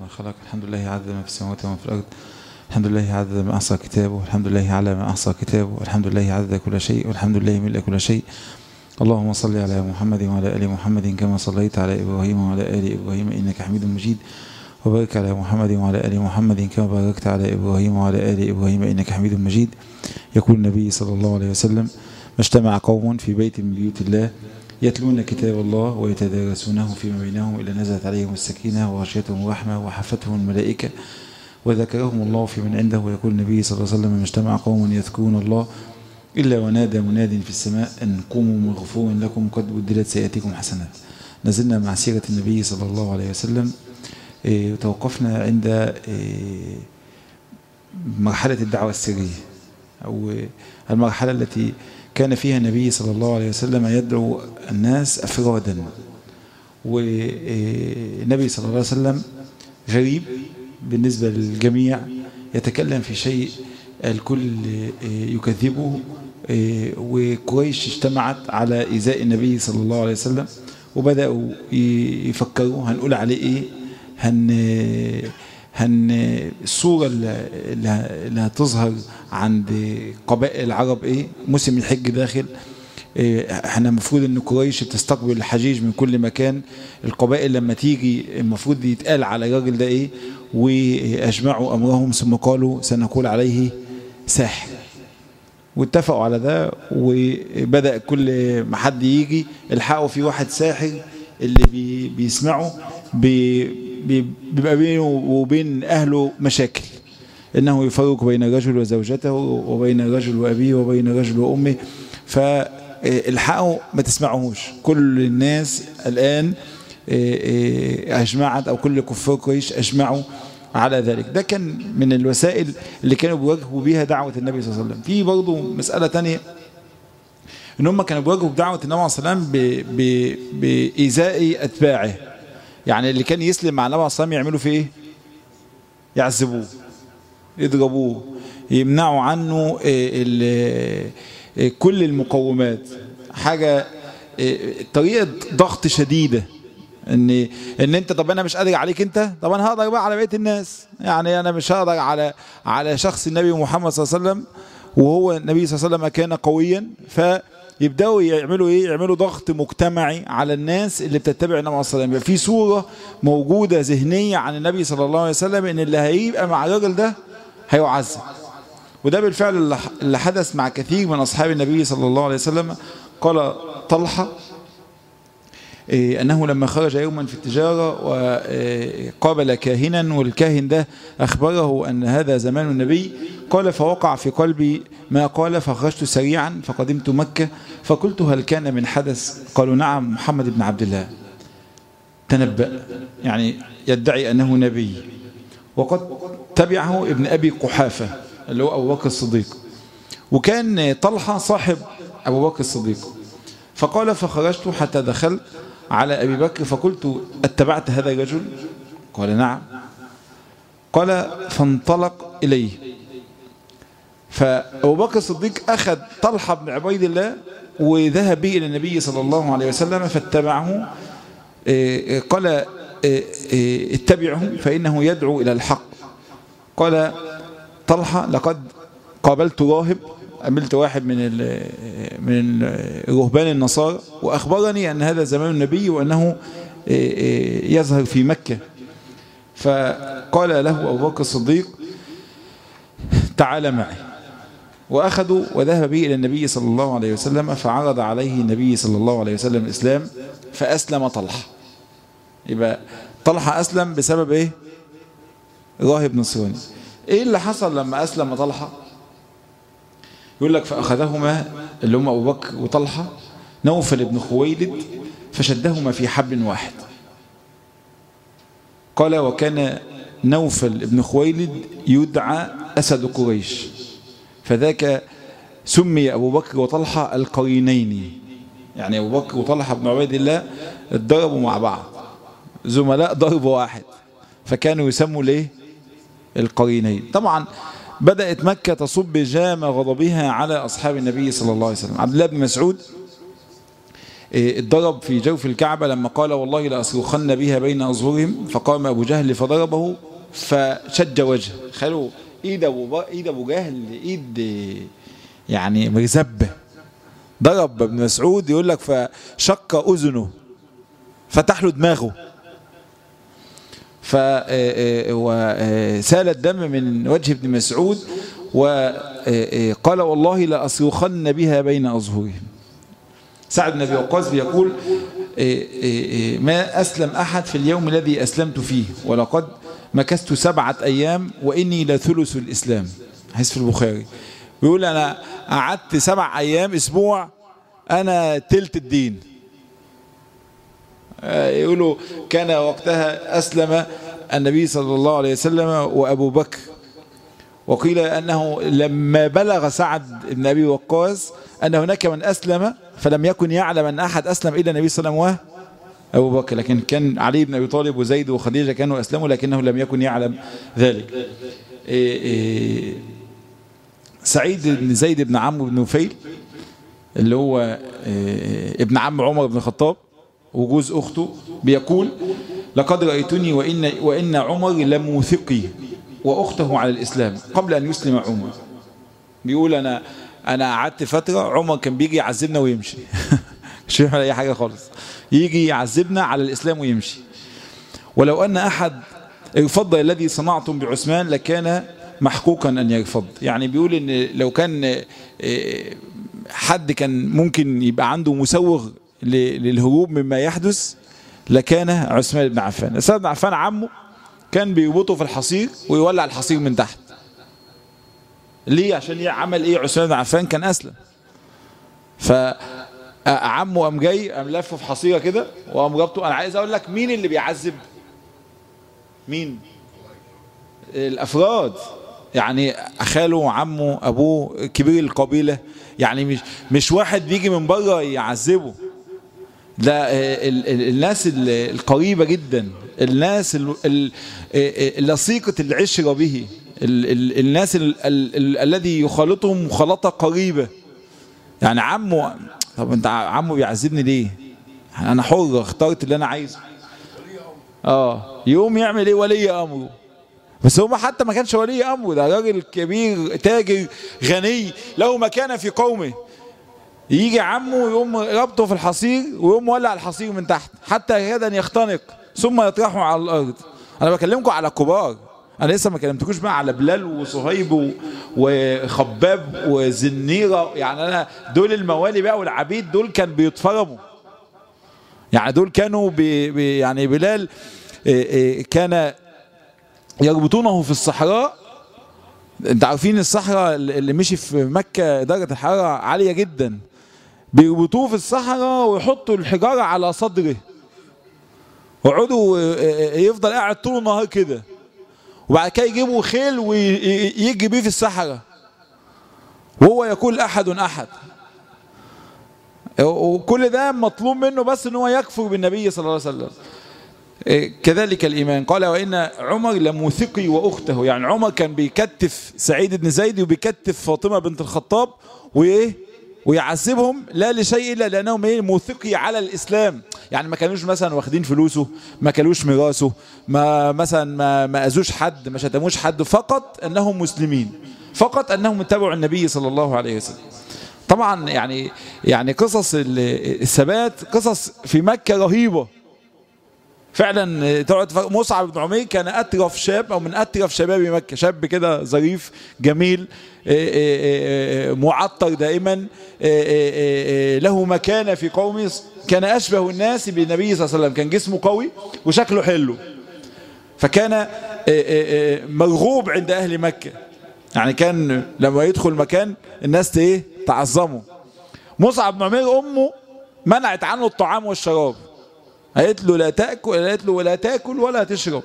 ما خلق الحمد لله عدد ما في السماوات وما في الأرض الحمد لله عدد ما أحصى كتابه الحمد لله على ما أحصى كتابه الحمد لله عدد كل شيء والحمد لله ملء كل شيء اللهم صل على محمد وعلى آل محمد كما صليت على إبراهيم وعلى آل إبراهيم إنك حميد مجيد وبارك على محمد وعلى آل محمد كما باركت على إبراهيم وعلى آل إبراهيم إنك حميد مجيد يقول النبي صلى الله عليه وسلم ما اجتمع قوم في بيت من بيوت الله يتلون كتاب الله ويتدارسونه فيما بينهم إلا نزلت عليهم السكينة وغشيتهم الرحمة وحفتهم الملائكة وذكرهم الله في من عنده ويقول النبي صلى الله عليه وسلم ما اجتمع قوم يذكرون الله إلا ونادى مناد في السماء أن قوموا مغفور لكم قد بدلت سيئاتكم حسنات نزلنا مع سيرة النبي صلى الله عليه وسلم إيه وتوقفنا عند إيه مرحلة الدعوة السرية أو المرحلة التي كان فيها النبي صلى الله عليه وسلم يدعو الناس أفرادا والنبي صلى الله عليه وسلم غريب بالنسبة للجميع يتكلم في شيء الكل يكذبه وقريش اجتمعت على إيذاء النبي صلى الله عليه وسلم وبدأوا يفكروا هنقول عليه إيه هن هن الصورة اللي هتظهر عند قبائل العرب ايه موسم الحج داخل احنا المفروض ان قريش بتستقبل الحجيج من كل مكان القبائل لما تيجي المفروض يتقال على الراجل ده ايه واجمعوا امرهم ثم قالوا سنقول عليه ساحر واتفقوا على ده وبدأ كل ما حد يجي الحقوا في واحد ساحر اللي بي بيسمعه بي بيبقى بينه وبين أهله مشاكل إنه يفرق بين الرجل وزوجته وبين الرجل وأبيه وبين الرجل وأمه فالحقوا ما تسمعوهوش كل الناس الآن أجمعت أو كل كفار قريش أجمعوا على ذلك ده كان من الوسائل اللي كانوا بيواجهوا بيها دعوة النبي صلى الله عليه وسلم في برضه مسألة تانية ان هم كانوا بيواجهوا بدعوة النبي صلى الله عليه وسلم بإيذاء أتباعه يعني اللي كان يسلم مع النبي صلى الله عليه وسلم يعملوا فيه ايه يعذبوه يضربوه يمنعوا عنه كل المقومات حاجة طريقة ضغط شديدة ان ان انت طب انا مش قادر عليك انت طب انا هقدر بقى على بقيه الناس يعني انا مش هقدر على على شخص النبي محمد صلى الله عليه وسلم وهو النبي صلى الله عليه وسلم كان قويا فيبداوا يعملوا ايه يعملوا ضغط مجتمعي على الناس اللي بتتبع النبي صلى الله عليه وسلم في صوره موجوده ذهنيه عن النبي صلى الله عليه وسلم ان اللي هيبقى مع الراجل ده هيعذب وده بالفعل اللي حدث مع كثير من اصحاب النبي صلى الله عليه وسلم قال طلحه أنه لما خرج يوما في التجارة وقابل كاهنا والكاهن ده أخبره أن هذا زمان النبي قال فوقع في قلبي ما قال فخرجت سريعا فقدمت مكة فقلت هل كان من حدث قالوا نعم محمد بن عبد الله تنبأ يعني يدعي أنه نبي وقد تبعه ابن أبي قحافة اللي هو أبو بكر الصديق وكان طلحة صاحب أبو بكر الصديق فقال فخرجت حتى دخلت على أبي بكر فقلت اتبعت هذا الرجل قال نعم قال فانطلق إليه فأبو بكر الصديق أخذ طلحة بن عبيد الله وذهب به إلى النبي صلى الله عليه وسلم فاتبعه قال اتبعه فإنه يدعو إلى الحق قال طلحة لقد قابلت راهب قابلت واحد من من رهبان النصارى واخبرني ان هذا زمان النبي وانه يظهر في مكه فقال له ابو بكر الصديق تعال معي واخذوا وذهب به الى النبي صلى الله عليه وسلم فعرض عليه النبي صلى الله عليه وسلم الاسلام فاسلم طلحه يبقى طلحه اسلم بسبب ايه راهب نصراني ايه اللي حصل لما اسلم طلحه يقول لك فأخذهما اللي هم أبو بكر وطلحة نوفل بن خويلد فشدهما في حبل واحد قال وكان نوفل بن خويلد يدعى أسد قريش فذاك سمي أبو بكر وطلحة القرينين يعني أبو بكر وطلحة بن عبيد الله اتضربوا مع بعض زملاء ضرب واحد فكانوا يسموا ليه القرينين طبعا بدأت مكة تصب جام غضبها على أصحاب النبي صلى الله عليه وسلم عبد الله بن مسعود اتضرب في جوف الكعبة لما قال والله لأصرخن بها بين أظهرهم فقام أبو جهل فضربه فشج وجهه خلوا ايد ابو ايد ابو جهل ايد يعني مرزبه ضرب ابن مسعود يقول لك فشق اذنه فتح له دماغه وسال الدم من وجه ابن مسعود وقال والله لأصرخن بها بين أظهرهم سعد بن أبي وقاص بيقول ما أسلم أحد في اليوم الذي أسلمت فيه ولقد مكثت سبعة أيام وإني لثلث الإسلام حديث في البخاري بيقول أنا قعدت سبع أيام أسبوع أنا تلت الدين يقولوا كان وقتها أسلم النبي صلى الله عليه وسلم وأبو بكر وقيل أنه لما بلغ سعد بن أبي وقاص أن هناك من أسلم فلم يكن يعلم أن أحد أسلم إلا النبي صلى الله عليه وسلم أبو بكر لكن كان علي بن أبي طالب وزيد وخديجة كانوا أسلموا لكنه لم يكن يعلم ذلك إيه إيه سعيد بن زيد بن عمرو بن نفيل اللي هو إيه ابن عم عمر بن الخطاب وجوز أخته بيقول لقد رأيتني وإن, وإن عمر لموثقي وأخته على الإسلام قبل أن يسلم عمر بيقول أنا أنا قعدت فترة عمر كان بيجي يعذبنا ويمشي مش فاهم أي حاجة خالص يجي يعذبنا على الإسلام ويمشي ولو أن أحد ارفض الذي صنعتم بعثمان لكان محقوقا أن يرفض يعني بيقول إن لو كان حد كان ممكن يبقى عنده مسوغ للهروب مما يحدث لكان عثمان بن عفان عثمان بن عفان عمه كان بيربطه في الحصير ويولع الحصير من تحت ليه عشان عمل ايه عثمان بن عفان كان اسلم فعمه قام جاي قام لفه في حصيره كده وقام ربطه انا عايز اقول لك مين اللي بيعذب مين الافراد يعني خاله وعمه ابوه كبير القبيله يعني مش مش واحد بيجي من بره يعذبه ده الناس القريبه جدا الناس لصيقه العشره به الناس الذي يخالطهم مخالطه قريبه يعني عمه طب انت عمه بيعذبني ليه يعني انا حر اخترت اللي انا عايزه اه يقوم يعمل ايه ولي امره بس هو حتى ما كانش ولي امره ده راجل كبير تاجر غني له مكانه في قومه يجي عمه يقوم ربطه في الحصير ويقوم مولع الحصير من تحت حتى يكاد ان يختنق ثم يطرحه على الارض انا بكلمكم على كبار انا لسه ما كلمتكوش بقى على بلال وصهيب وخباب وزنيره يعني انا دول الموالي بقى والعبيد دول كان بيتفرموا يعني دول كانوا بي بي يعني بلال كان يربطونه في الصحراء انت عارفين الصحراء اللي مشي في مكة درجة الحرارة عالية جدا بيربطوه في الصحراء ويحطوا الحجارة على صدره ويقعدوا يفضل قاعد طول النهار كده وبعد كده يجيبوا خيل ويجي بيه في الصحراء وهو يقول احد احد وكل ده مطلوب منه بس ان هو يكفر بالنبي صلى الله عليه وسلم كذلك الإيمان قال وإن عمر لموثقي وأخته يعني عمر كان بيكتف سعيد بن زيد وبيكتف فاطمة بنت الخطاب وإيه ويعذبهم لا لشيء إلا لأنهم إيه موثقي على الإسلام يعني ما كانوش مثلا واخدين فلوسه ما كانوش ميراثه ما مثلا ما, ما أذوش حد ما شتموش حد فقط أنهم مسلمين فقط أنهم اتبعوا النبي صلى الله عليه وسلم طبعا يعني يعني قصص الثبات قصص في مكة رهيبة فعلا تقعد مصعب بن عمير كان أترف شاب أو من أترف شباب مكة شاب كده ظريف جميل معطر دائما له مكانة في قومه كان أشبه الناس بالنبي صلى الله عليه وسلم كان جسمه قوي وشكله حلو فكان مرغوب عند أهل مكة يعني كان لما يدخل مكان الناس ايه تعظمه مصعب بن عمير أمه منعت عنه الطعام والشراب قالت له لا تأكل قالت له ولا تأكل ولا تشرب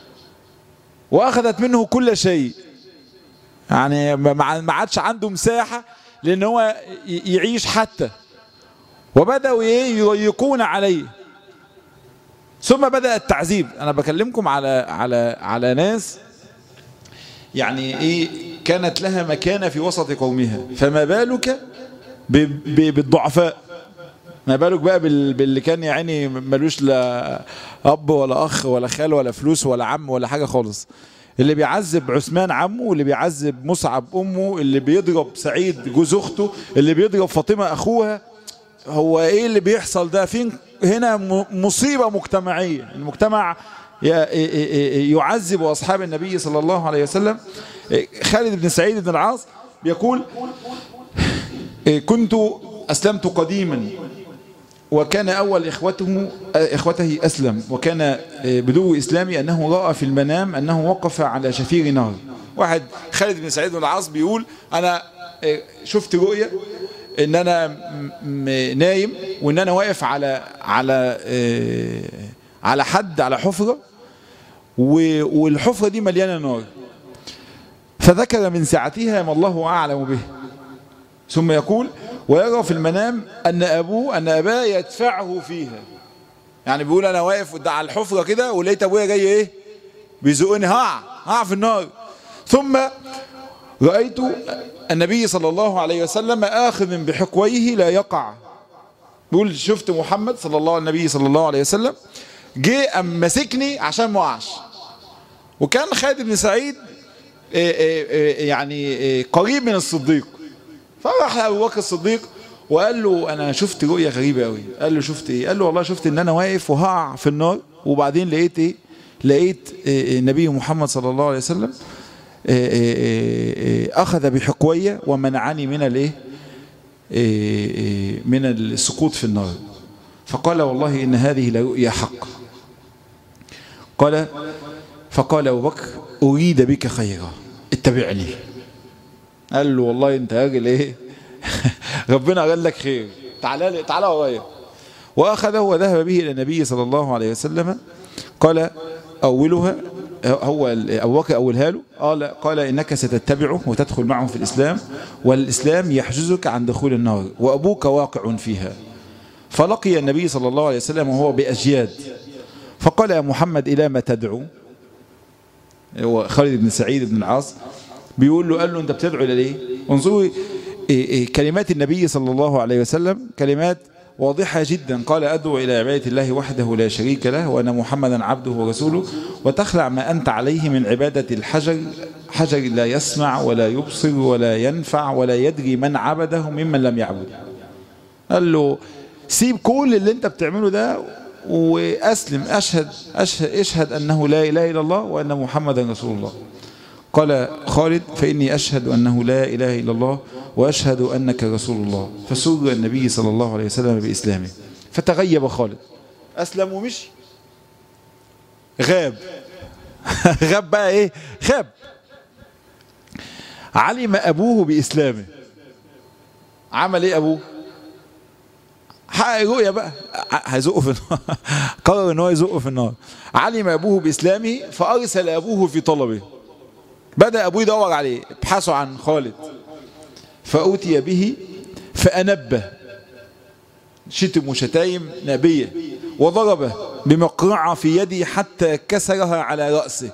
وأخذت منه كل شيء يعني ما عادش عنده مساحة لأن هو يعيش حتى وبدأوا يضيقون عليه ثم بدأ التعذيب أنا بكلمكم على على على ناس يعني إيه كانت لها مكانة في وسط قومها فما بالك بالضعفاء ما بالك بقى بال- باللي كان يا عيني ملوش لا اب ولا اخ ولا خال ولا فلوس ولا عم ولا حاجه خالص اللي بيعذب عثمان عمه واللي بيعذب مصعب امه اللي بيضرب سعيد جوز اخته اللي بيضرب فاطمه اخوها هو ايه اللي بيحصل ده فين هنا م- مصيبه مجتمعيه المجتمع ي- ي- ي- يعذب اصحاب النبي صلى الله عليه وسلم خالد بن سعيد بن العاص بيقول كنت اسلمت قديما وكان أول إخوته إخوته أسلم وكان بدو إسلامي أنه رأى في المنام أنه وقف على شفير نار واحد خالد بن سعيد بن العاص بيقول أنا شفت رؤية إن أنا م- م- نايم وإن أنا واقف على على على حد على حفرة و- والحفرة دي مليانة نار فذكر من ساعتها ما الله أعلم به ثم يقول ويرى في المنام أن أبوه أن أباه يدفعه فيها يعني بيقول أنا واقف قد- على الحفرة كده ولقيت أبويا جاي إيه بيزقني هقع هقع في النار ثم رأيت النبي صلى الله عليه وسلم آخذ بحقويه لا يقع بيقول شفت محمد صلى الله النبي صلى الله عليه وسلم جه أم مسكني عشان ما اقعش وكان خالد بن سعيد إيه إيه إيه يعني إيه قريب من الصديق فراح لابو بكر الصديق وقال له انا شفت رؤيه غريبه قوي قال له شفت ايه قال له والله شفت ان انا واقف وهقع في النار وبعدين لقيت ايه لقيت إيه النبي محمد صلى الله عليه وسلم إيه إيه إيه اخذ بحقويه ومنعني من الايه إيه إيه من السقوط في النار فقال والله ان هذه لرؤيا حق قال فقال ابو بكر اريد بك خيرا اتبعني قال له والله انت راجل ايه ربنا قال لك خير تعالى لي تعالى ورايا واخذه وذهب به الى النبي صلى الله عليه وسلم قال اولها هو ابو بكر اولها له قال قال انك ستتبعه وتدخل معه في الاسلام والاسلام يحجزك عن دخول النار وابوك واقع فيها فلقي النبي صلى الله عليه وسلم وهو باجياد فقال يا محمد الى ما تدعو هو خالد بن سعيد بن العاص بيقول له قال له انت بتدعو الى ليه انظروا إيه إيه كلمات النبي صلى الله عليه وسلم كلمات واضحة جدا قال أدعو إلى عبادة الله وحده لا شريك له وأن محمدا عبده ورسوله وتخلع ما أنت عليه من عبادة الحجر حجر لا يسمع ولا يبصر ولا ينفع ولا يدري من عبده ممن لم يعبد قال له سيب كل اللي انت بتعمله ده وأسلم أشهد, أشهد, أشهد أنه لا إله إلا الله وأن محمدا رسول الله قال خالد فإني أشهد أنه لا إله إلا الله وأشهد أنك رسول الله فسر النبي صلى الله عليه وسلم بإسلامه فتغيب خالد أسلم ومشي غاب غاب بقى إيه غاب علم أبوه بإسلامه عمل إيه أبوه حقق رؤيا بقى هيزقه في النار قرر ان هو يزقه في النار علم ابوه باسلامه فارسل ابوه في طلبه بدأ أبوه يدور عليه ابحثوا عن خالد فأوتي به فأنبه شتم وشتايم نبيه وضربه بمقرعة في يده حتى كسرها على رأسه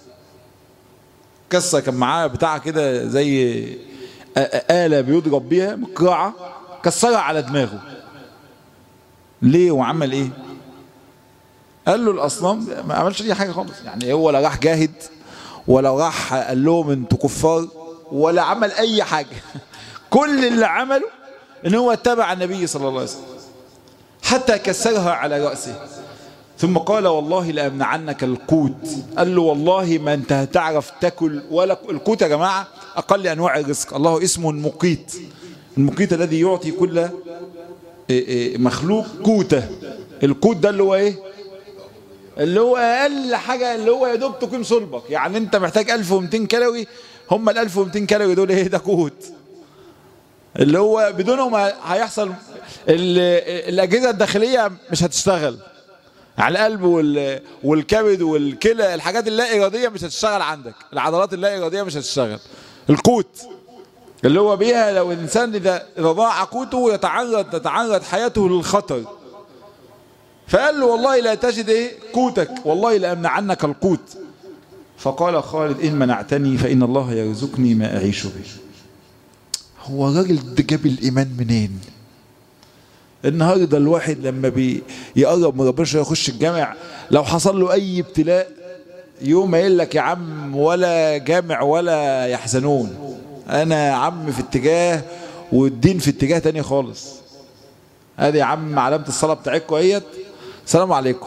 كسر كان معاه بتاع كده زي آلة بيضرب بيها مقرعة كسرها على دماغه ليه وعمل ايه قال له الأصنام ما عملش اي حاجة خالص يعني هو لا راح جاهد ولا راح قال لهم انتوا كفار ولا عمل اي حاجة كل اللي عمله ان هو اتبع النبي صلى الله عليه وسلم حتى كسرها على رأسه ثم قال والله لأمنعنك القوت قال له والله ما انت هتعرف تاكل ولا القوت يا جماعة أقل أنواع الرزق الله اسمه المقيت المقيت الذي يعطي كل مخلوق قوته القوت ده اللي هو ايه اللي هو اقل حاجه اللي هو يا دوب تقيم صلبك يعني انت محتاج 1200 كالوري هم ال 1200 كالوري دول ايه ده قوت اللي هو بدونهم هيحصل الاجهزه الداخليه مش هتشتغل على القلب والكبد والكلى الحاجات اللا اراديه مش هتشتغل عندك العضلات اللا اراديه مش هتشتغل القوت اللي هو بيها لو الانسان اذا اذا ضاع قوته يتعرض تتعرض حياته للخطر فقال له والله لا تجد ايه قوتك والله لأمنعنك القوت فقال خالد إن منعتني فإن الله يرزقني ما أعيش به هو الراجل ده جاب الإيمان منين النهارده الواحد لما بيقرب من ربنا شويه يخش الجامع لو حصل له اي ابتلاء يوم يقول لك يا عم ولا جامع ولا يحزنون انا يا عم في اتجاه والدين في اتجاه تاني خالص ادي يا عم علامه الصلاه بتاعتكم اهيت السلام عليكم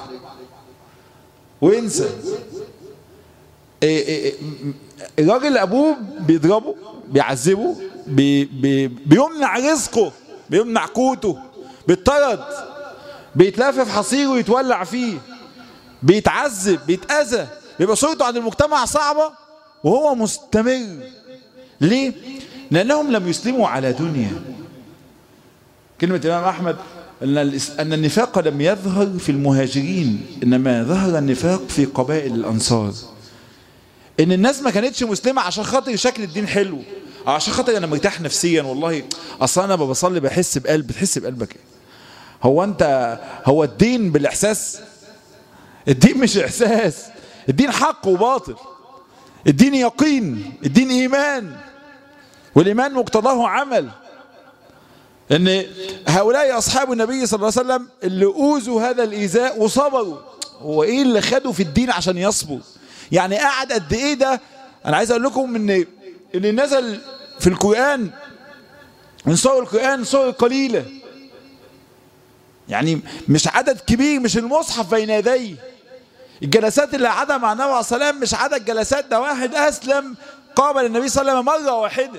وانسى إيه إيه إيه الراجل ابوه بيضربه بيعذبه بي بي بيمنع رزقه بيمنع قوته بيطرد بيتلفف حصيره ويتولع فيه بيتعذب بيتأذى بيبقى صورته عند المجتمع صعبة وهو مستمر ليه؟ لأنهم لم يسلموا على دنيا كلمة الإمام أحمد أن أن النفاق لم يظهر في المهاجرين إنما ظهر النفاق في قبائل الأنصار إن الناس ما كانتش مسلمة عشان خاطر شكل الدين حلو أو عشان خاطر أنا مرتاح نفسيا والله أصلا أنا بصلي بحس بقلب بتحس بقلبك إيه؟ هو أنت هو الدين بالإحساس الدين مش إحساس الدين حق وباطل الدين يقين الدين إيمان والإيمان مقتضاه عمل ان هؤلاء اصحاب النبي صلى الله عليه وسلم اللي اوذوا هذا الايذاء وصبروا هو ايه اللي خدوا في الدين عشان يصبر يعني قعد قد ايه ده انا عايز اقول لكم ان اللي نزل في القران من صور القران صور قليله يعني مش عدد كبير مش المصحف بين يديه الجلسات اللي قعدها مع النبي عليه الصلاه والسلام مش عدد جلسات ده واحد اسلم قابل النبي صلى الله عليه وسلم مره واحده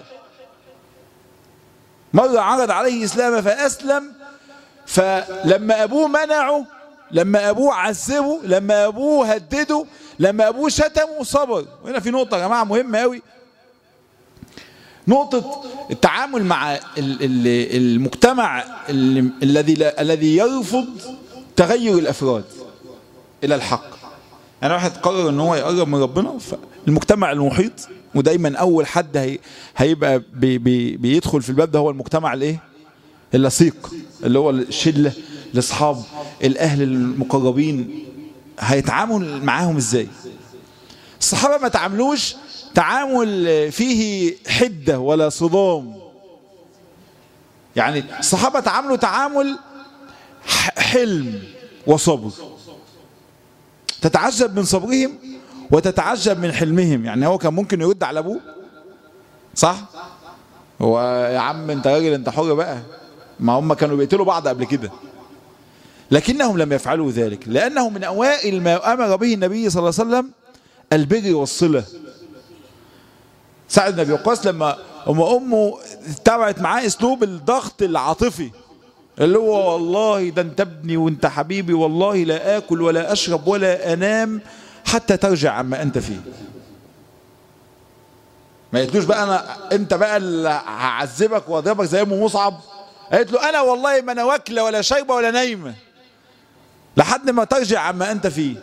مرة عرض عليه إسلامه فأسلم فلما أبوه منعه لما أبوه عذبه لما أبوه هدده لما أبوه شتمه صبر وهنا في نقطة يا جماعة مهمة أوي نقطة التعامل مع المجتمع الذي الذي يرفض تغير الأفراد إلى الحق أنا واحد قرر إن هو يقرب من ربنا فالمجتمع المحيط ودايما اول حد هي هيبقى بي بي بيدخل في الباب ده هو المجتمع الايه اللصيق اللي هو الشله الاصحاب الاهل المقربين هيتعامل معاهم ازاي الصحابه ما تعاملوش تعامل فيه حده ولا صدام يعني الصحابه تعاملوا تعامل حلم وصبر تتعجب من صبرهم وتتعجب من حلمهم يعني هو كان ممكن يرد على ابوه صح هو يا عم انت راجل انت حر بقى ما هم كانوا بيقتلوا بعض قبل كده لكنهم لم يفعلوا ذلك لانه من اوائل ما امر به النبي صلى الله عليه وسلم البر والصله سعد بن ابي وقاص لما ام امه اتبعت معاه اسلوب الضغط العاطفي اللي هو والله ده انت ابني وانت حبيبي والله لا اكل ولا اشرب ولا انام حتى ترجع عما انت فيه ما قلتلوش بقى انا انت بقى اللي هعذبك واضربك زي ام مصعب قالت له انا والله ما انا واكله ولا شايبه ولا نايمه لحد ما ترجع عما انت فيه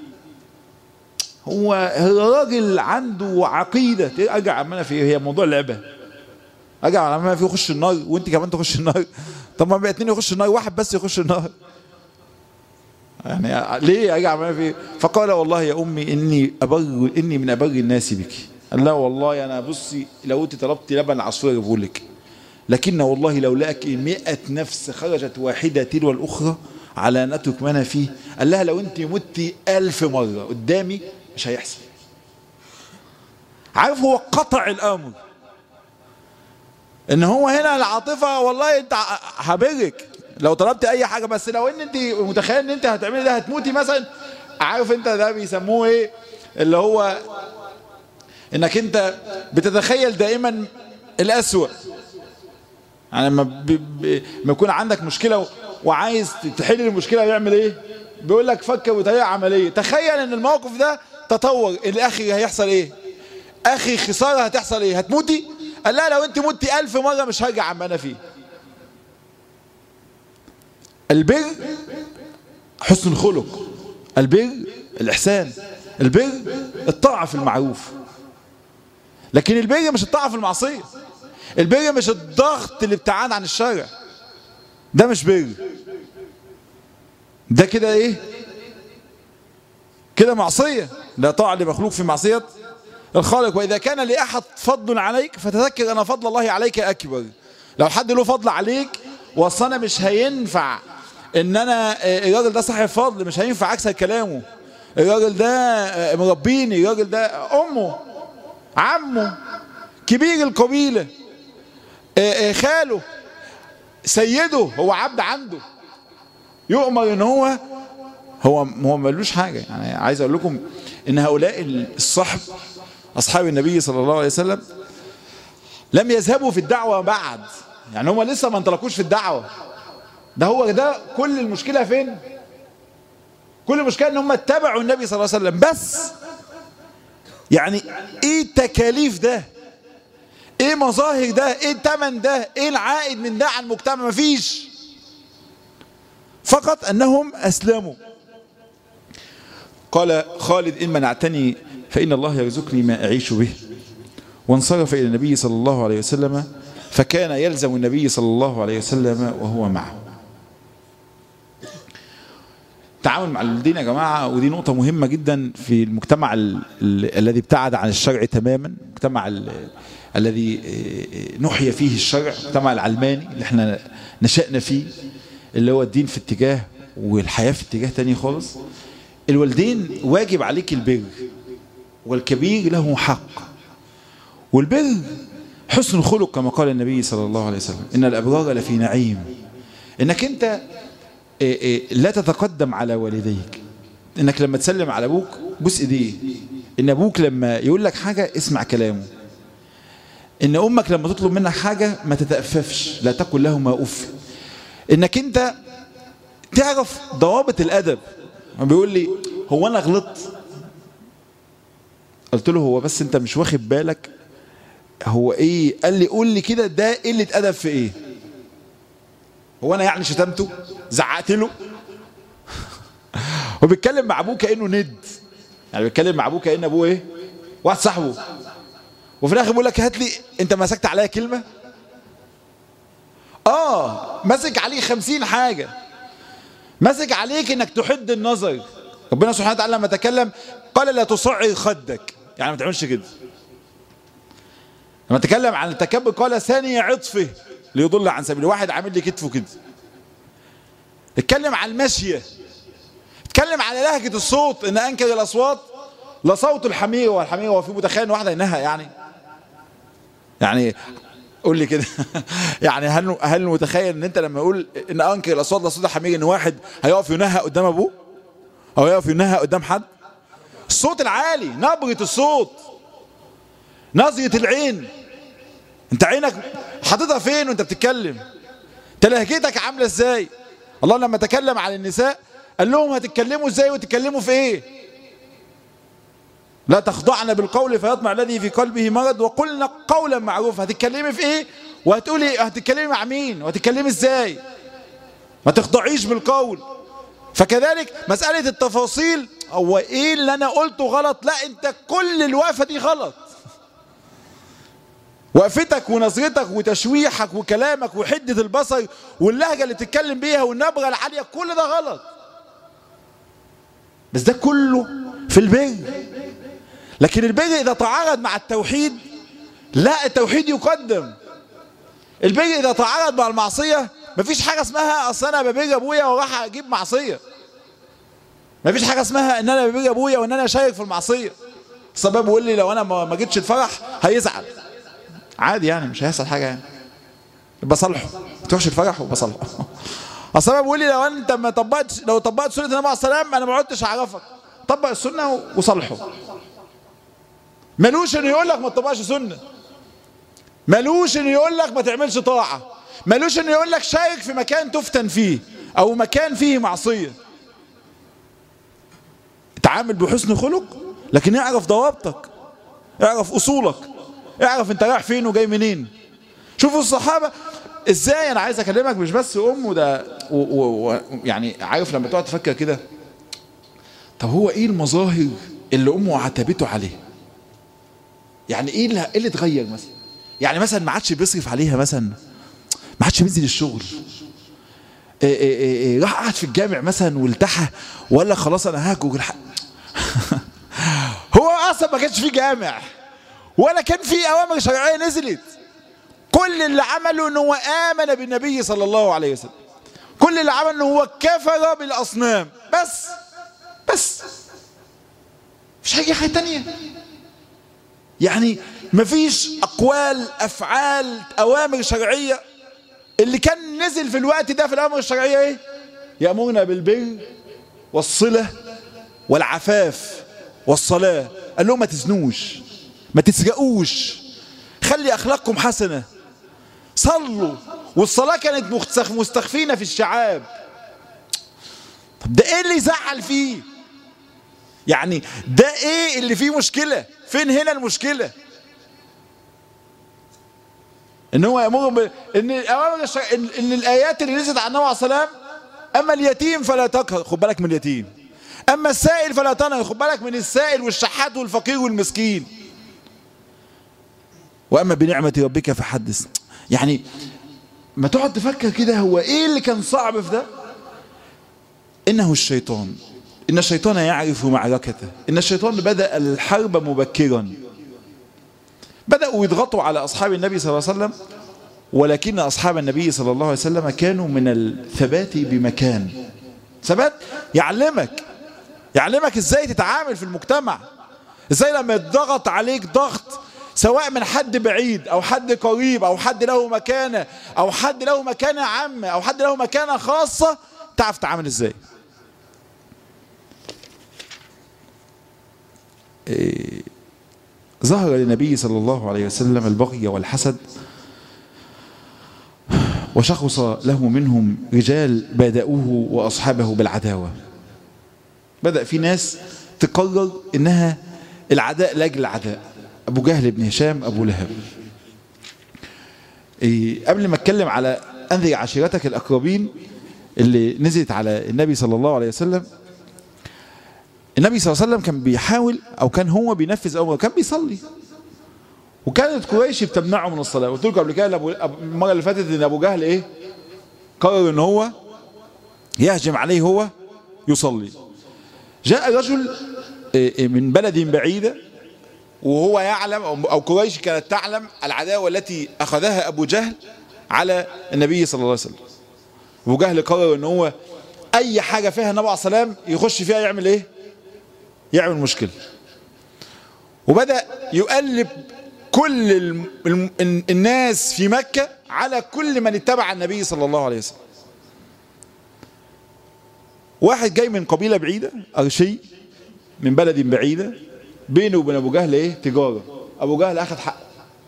هو الراجل عنده عقيده ارجع عما انا فيه هي موضوع لعبه ارجع عما انا فيه يخش النار وانت كمان تخش النار طب ما بقى اتنين يخش النار واحد بس يخش النار يعني ليه ارجع ما في فقال والله يا امي اني ابر اني من ابر الناس بك قال لا والله انا بصي لو انت طلبت لبن عصفور اجيبه لك لكن والله لولاك مئة نفس خرجت واحدة تلو الأخرى على نترك ما أنا فيه قال لها لو أنت متي ألف مرة قدامي مش هيحصل عارف هو قطع الأمر إن هو هنا العاطفة والله أنت هبرك لو طلبت اي حاجه بس لو ان انت متخيل ان انت هتعملي ده هتموتي مثلا عارف انت ده بيسموه ايه اللي هو انك انت بتتخيل دائما الاسوأ يعني لما ما يكون عندك مشكله وعايز تحل المشكله يعمل ايه بيقول لك فكر بطريقه عمليه تخيل ان الموقف ده تطور الاخر هيحصل ايه اخي خساره هتحصل ايه هتموتي قال لا لو انت متي ألف مره مش هرجع عما انا فيه البر حسن الخلق البر الإحسان البر الطاعة في المعروف لكن البر مش الطاعة في المعصية البر مش الضغط الابتعاد عن الشرع ده مش بر ده كده ايه كده معصية لا طاعة لمخلوق في معصية الخالق وإذا كان لأحد فضل عليك فتذكر أن فضل الله عليك أكبر لو حد له فضل عليك واصل انا مش هينفع ان انا الراجل ده صاحب فضل مش هينفع اكسر كلامه الراجل ده مربيني الراجل ده امه عمه كبير القبيله خاله سيده هو عبد عنده يؤمر ان هو هو هو ملوش حاجه يعني عايز اقول لكم ان هؤلاء الصحب اصحاب النبي صلى الله عليه وسلم لم يذهبوا في الدعوه بعد يعني هم لسه ما انطلقوش في الدعوه ده هو ده كل المشكله فين كل المشكله ان هم اتبعوا النبي صلى الله عليه وسلم بس يعني ايه التكاليف ده ايه مظاهر ده ايه الثمن ده ايه العائد من ده على المجتمع مفيش فقط انهم اسلموا قال خالد ان منعتني فان الله يرزقني ما اعيش به وانصرف الى النبي صلى الله عليه وسلم فكان يلزم النبي صلى الله عليه وسلم وهو معه التعامل مع الوالدين يا جماعة ودي نقطة مهمة جدا في المجتمع ال ال الذي ابتعد عن الشرع تماما المجتمع الذي نحي فيه الشرع المجتمع العلماني اللي احنا نشأنا فيه اللي هو الدين في اتجاه والحياة في اتجاه تاني خالص الوالدين واجب عليك البر والكبير له حق والبر حسن الخلق كما قال النبي صلى الله عليه وسلم إن الأبرار لفي نعيم إنك أنت لا تتقدم على والديك إنك لما تسلم على أبوك بوس إيديه إن أبوك لما يقول لك حاجة اسمع كلامه إن أمك لما تطلب منك حاجة ما تتأففش لا تقل لهما أف إنك أنت تعرف ضوابط الأدب بيقول لي هو أنا غلطت قلت له هو بس أنت مش واخد بالك هو ايه قال لي قول لي كده ده قله ادب في ايه هو انا يعني شتمته زعقت له هو بيتكلم مع ابوه كانه ند يعني بيتكلم مع ابوه كان ابوه ايه واحد صاحبه وفي الاخر بيقول لك هات لي انت مسكت عليا كلمه اه مسك عليه خمسين حاجه مسك عليك انك تحد النظر ربنا سبحانه وتعالى لما تكلم قال لا تصعر خدك يعني ما تعملش كده لما تكلم عن التكبر قال ثانية عطفه ليضل عن سبيل واحد عامل لي كتفه كده اتكلم عن المشية اتكلم على لهجة الصوت ان انكر الاصوات لصوت الحمير والحمير هو في متخيل ان واحدة انها يعني يعني قول لي كده يعني هل هل متخيل ان انت لما يقول ان انكر الاصوات لصوت الحمير ان واحد هيقف ينهى قدام ابوه او يقف ينهى قدام حد الصوت العالي نبرة الصوت نظرة العين انت عينك حاططها فين وانت بتتكلم انت لهجتك عاملة ازاي الله لما تكلم عن النساء قال لهم هتتكلموا ازاي وتتكلموا في ايه لا تخضعن بالقول فيطمع الذي في قلبه مرض وقلنا قولا معروفا هتتكلمي في ايه وهتقولي هتتكلمي مع مين وهتتكلمي ازاي ما تخضعيش بالقول فكذلك مسألة التفاصيل هو ايه اللي انا قلته غلط لا انت كل الوقفة دي غلط وقفتك ونظرتك وتشويحك وكلامك وحدة البصر واللهجة اللي بتتكلم بيها والنبرة العالية كل ده غلط بس ده كله في البر لكن البر إذا تعارض مع التوحيد لا التوحيد يقدم البر إذا تعارض مع المعصية مفيش حاجة اسمها أصل أنا ببر أبويا وراح أجيب معصية مفيش حاجة اسمها إن أنا ببر أبويا وإن أنا أشارك في المعصية السبب بيقول لي لو أنا ما جيتش الفرح هيزعل عادي يعني مش هيحصل حاجة يعني بصلحه تروحش الفرح وبصلحه اصل انا بقول لي لو انت ما طبقتش لو طبقت سنه النبي عليه السلام انا ما عدتش اعرفك طبق السنه وصلحه ملوش انه يقول لك ما تطبقش سنه ملوش انه يقول لك ما تعملش طاعه ملوش انه يقول لك شارك في مكان تفتن فيه او مكان فيه معصيه تعامل بحسن خلق لكن اعرف ضوابطك اعرف اصولك اعرف انت رايح فين وجاي منين شوفوا الصحابة ازاي انا عايز اكلمك مش بس ام وده و و يعني عارف لما تقعد تفكر كده طب هو ايه المظاهر اللي امه عتبته عليه يعني ايه اللي, إيه اللي اتغير مثلا يعني مثلا ما عادش بيصرف عليها مثلا ما عادش بينزل الشغل إيه إيه إيه راح قعد في الجامع مثلا والتحى ولا خلاص انا هاجر الحق هو اصلا ما كانش في جامع ولا كان في اوامر شرعيه نزلت كل اللي عمله ان هو امن بالنبي صلى الله عليه وسلم كل اللي عمله ان هو كفر بالاصنام بس بس مش هيجي حاجه تانية يعني مفيش اقوال افعال اوامر شرعيه اللي كان نزل في الوقت ده في الامر الشرعيه ايه يامرنا بالبر والصله والعفاف والصلاه قال لهم ما تزنوش ما تسرقوش خلي اخلاقكم حسنه صلوا والصلاه كانت مستخفينه في الشعاب طب ده ايه اللي يزعل فيه يعني ده ايه اللي فيه مشكله فين هنا المشكله ان هو يامر ب... ان الاوامر الشر... ان... ان الايات اللي نزلت عن النبي عليه السلام اما اليتيم فلا تقهر خد بالك من اليتيم اما السائل فلا تنهر خد بالك من السائل والشحات والفقير والمسكين واما بنعمه ربك فحدث يعني ما تقعد تفكر كده هو ايه اللي كان صعب في ده انه الشيطان ان الشيطان يعرف معركته ان الشيطان بدا الحرب مبكرا بدأوا يضغطوا على أصحاب النبي صلى الله عليه وسلم ولكن أصحاب النبي صلى الله عليه وسلم كانوا من الثبات بمكان ثبات يعلمك يعلمك ازاي تتعامل في المجتمع ازاي لما يضغط عليك ضغط سواء من حد بعيد او حد قريب او حد له مكانة او حد له مكانة عامة او حد له مكانة خاصة تعرف تتعامل ازاي إيه ظهر للنبي صلى الله عليه وسلم البغي والحسد وشخص له منهم رجال بادأوه وأصحابه بالعداوة بدأ في ناس تقرر إنها العداء لاجل العداء أبو جهل بن هشام أبو لهب إيه قبل ما اتكلم على أنذر عشيرتك الأقربين اللي نزلت على النبي صلى الله عليه وسلم النبي صلى الله عليه وسلم كان بيحاول او كان هو بينفذ امره كان بيصلي وكانت قريش بتمنعه من الصلاه قلت لكم قبل كده المره اللي فاتت ان ابو جهل ايه قرر ان هو يهجم عليه هو يصلي جاء رجل من بلد بعيده وهو يعلم او قريش كانت تعلم العداوه التي اخذها ابو جهل على النبي صلى الله عليه وسلم ابو جهل قرر ان هو اي حاجه فيها النبي عليه السلام يخش فيها يعمل ايه يعمل مشكلة وبدأ يقلب كل الم... الم... الناس في مكة على كل من اتبع النبي صلى الله عليه وسلم واحد جاي من قبيلة بعيدة أرشي من بلد بعيدة بينه وبين أبو جهل إيه تجارة أبو جهل أخذ حق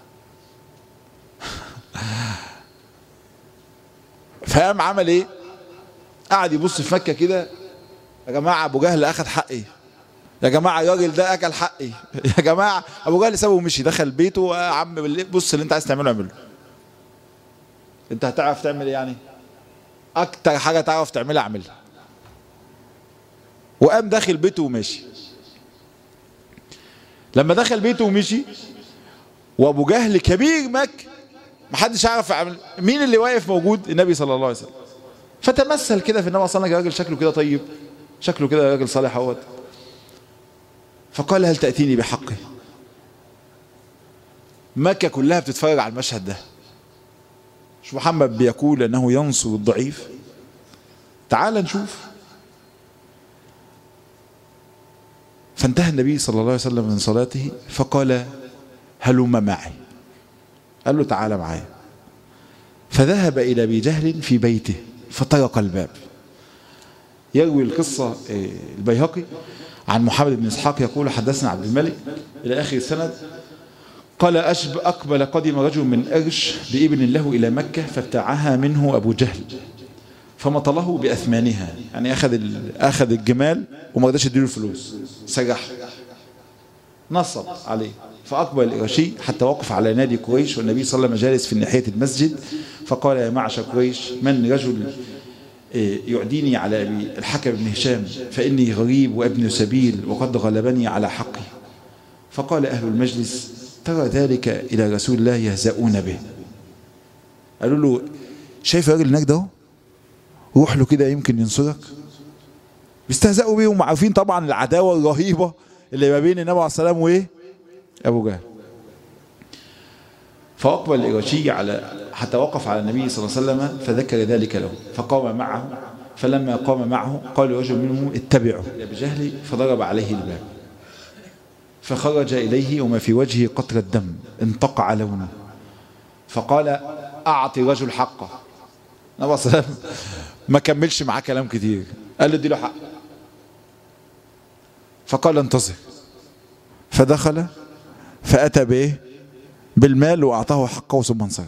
فقام عمل إيه قعد يبص في مكة كده يا جماعة أبو جهل أخذ حقي يا جماعة الراجل ده أكل حقي يا جماعة أبو جهل سابه ومشي دخل بيته يا عم بالليل بص اللي أنت عايز تعمله اعمله أنت هتعرف تعمل إيه يعني أكتر حاجة تعرف تعملها اعملها وقام داخل بيته وماشي لما دخل بيته ومشي وأبو جهل كبير مكة محدش عارف يعمل مين اللي واقف موجود النبي صلى الله عليه وسلم فتمثل كده في النبي صلى الله عليه وسلم راجل شكله كده طيب شكله كده راجل صالح اهوت فقال هل تأتيني بحقه مكة كلها بتتفرج على المشهد ده مش محمد بيقول أنه ينصر الضعيف تعال نشوف فانتهى النبي صلى الله عليه وسلم من صلاته فقال هلم معي قال له تعال معايا فذهب إلى أبي جهل في بيته فطرق الباب يروي القصة البيهقي عن محمد بن إسحاق يقول حدثنا عبد الملك إلى آخر السند قال أشب أقبل قدم رجل من أرش بإبن له إلى مكة فابتاعها منه أبو جهل فمطله بأثمانها يعني أخذ أخذ الجمال وما رضاش يديله الفلوس سرح نصب عليه فأقبل الإرشي حتى وقف على نادي قريش والنبي صلى الله عليه وسلم جالس في ناحية المسجد فقال يا معشر قريش من رجل يعديني على أبي الحكم بن هشام فإني غريب وابن سبيل وقد غلبني على حقي فقال أهل المجلس ترى ذلك إلى رسول الله يهزؤون به قالوا له شايف الراجل هناك ده روح له كده يمكن ينصرك بيستهزئوا بيه وعارفين طبعا العداوة الرهيبة اللي ما بين النبي عليه السلام وايه ابو جهل فأقبل الإراشي على حتى وقف على النبي صلى الله عليه وسلم فذكر ذلك له فقام معه فلما قام معه قال رجل منهم اتبعه بجهل فضرب عليه الباب فخرج إليه وما في وجهه قطرة دم انتقع لونه فقال أعطي رجل حقه النبي صلى الله عليه وسلم ما كملش معاه كلام كتير قال له ادي له حق فقال انتظر فدخل فأتى بايه بالمال وأعطاه حقه ثم انصرف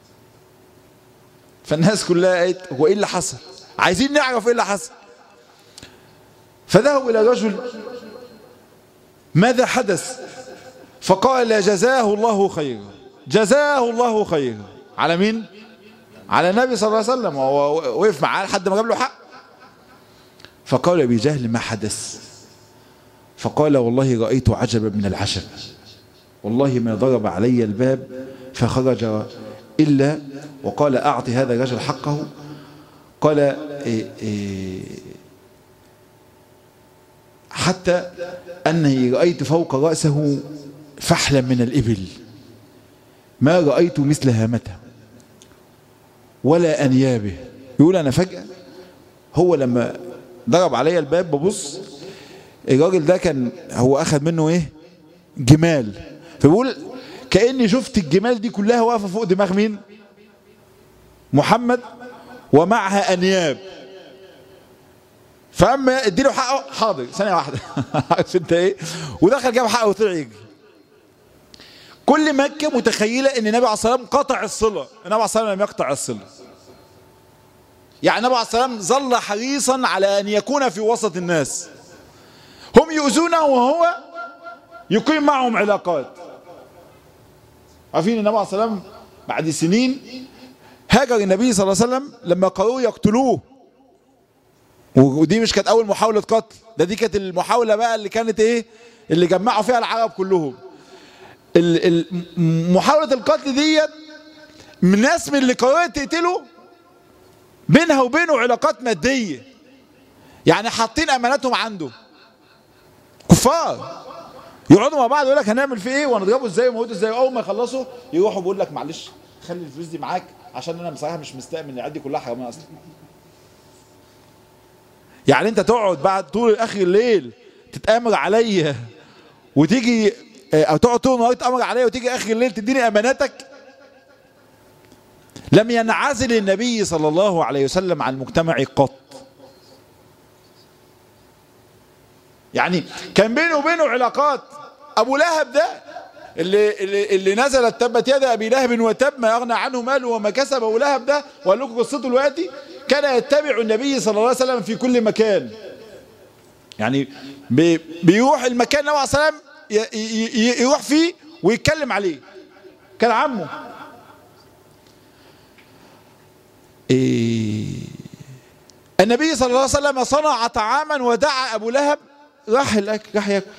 فالناس كلها قالت هو ايه اللي حصل عايزين نعرف ايه اللي حصل فذهبوا الى رجل ماذا حدث فقال جزاه الله خيرا جزاه الله خيرا على مين على النبي صلى الله عليه وسلم وهو وقف معاه لحد ما جاب له حق فقال بجهل ما حدث فقال والله رأيت عجبا من العجب والله ما ضرب علي الباب فخرج إلا وقال أعطي هذا الرجل حقه قال إيه إيه حتى أني رأيت فوق رأسه فحلا من الإبل ما رأيت مثل هامته ولا أنيابه يقول أنا فجأة هو لما ضرب علي الباب ببص الراجل ده كان هو أخذ منه إيه جمال فبيقول كأني شفت الجمال دي كلها واقفة فوق دماغ مين محمد ومعها أنياب فأما اديله حقه حاضر ثانية واحدة عارف انت ايه ودخل جاب حقه وطلع يجري كل مكة متخيلة ان النبي عليه الصلاة والسلام قطع الصلة النبي عليه الصلاة والسلام لم يقطع الصلة يعني النبي عليه الصلاة والسلام ظل حريصا على ان يكون في وسط الناس هم يؤذونه وهو يقيم معهم علاقات عارفين النبي عليه الصلاة والسلام بعد سنين هاجر النبي صلى الله عليه وسلم لما قرروا يقتلوه ودي مش كانت اول محاولة قتل ده دي كانت المحاولة بقى اللي كانت ايه اللي جمعوا فيها العرب كلهم محاولة القتل ديت من ناس من اللي قررت تقتله بينها وبينه علاقات مادية يعني حاطين اماناتهم عنده كفار يقعدوا مع بعض يقول لك هنعمل فيه ايه ونضربه ازاي ونموته ازاي اول ما يخلصوا يروحوا بيقول لك معلش خلي الفلوس دي معاك عشان انا بصراحه مش مستأمن العيال دي كلها حراميه اصلا يعني انت تقعد بعد طول اخر الليل تتامر عليا وتيجي او تقعد طول النهار تتامر عليا وتيجي اخر الليل تديني اماناتك لم ينعزل النبي صلى الله عليه وسلم عن المجتمع قط يعني كان بينه وبينه علاقات ابو لهب ده اللي, اللي, اللي نزلت تبت يد ابي لهب وتب ما اغنى عنه ماله وما كسب ابو لهب ده وقال لكم قصته دلوقتي كان يتبع النبي صلى الله عليه وسلم في كل مكان يعني بي بيروح المكان النبي عليه الصلاه والسلام يروح فيه ويتكلم عليه كان عمه إيه النبي صلى الله عليه وسلم صنع طعاما ودعا ابو لهب راح الاكل راح ياكل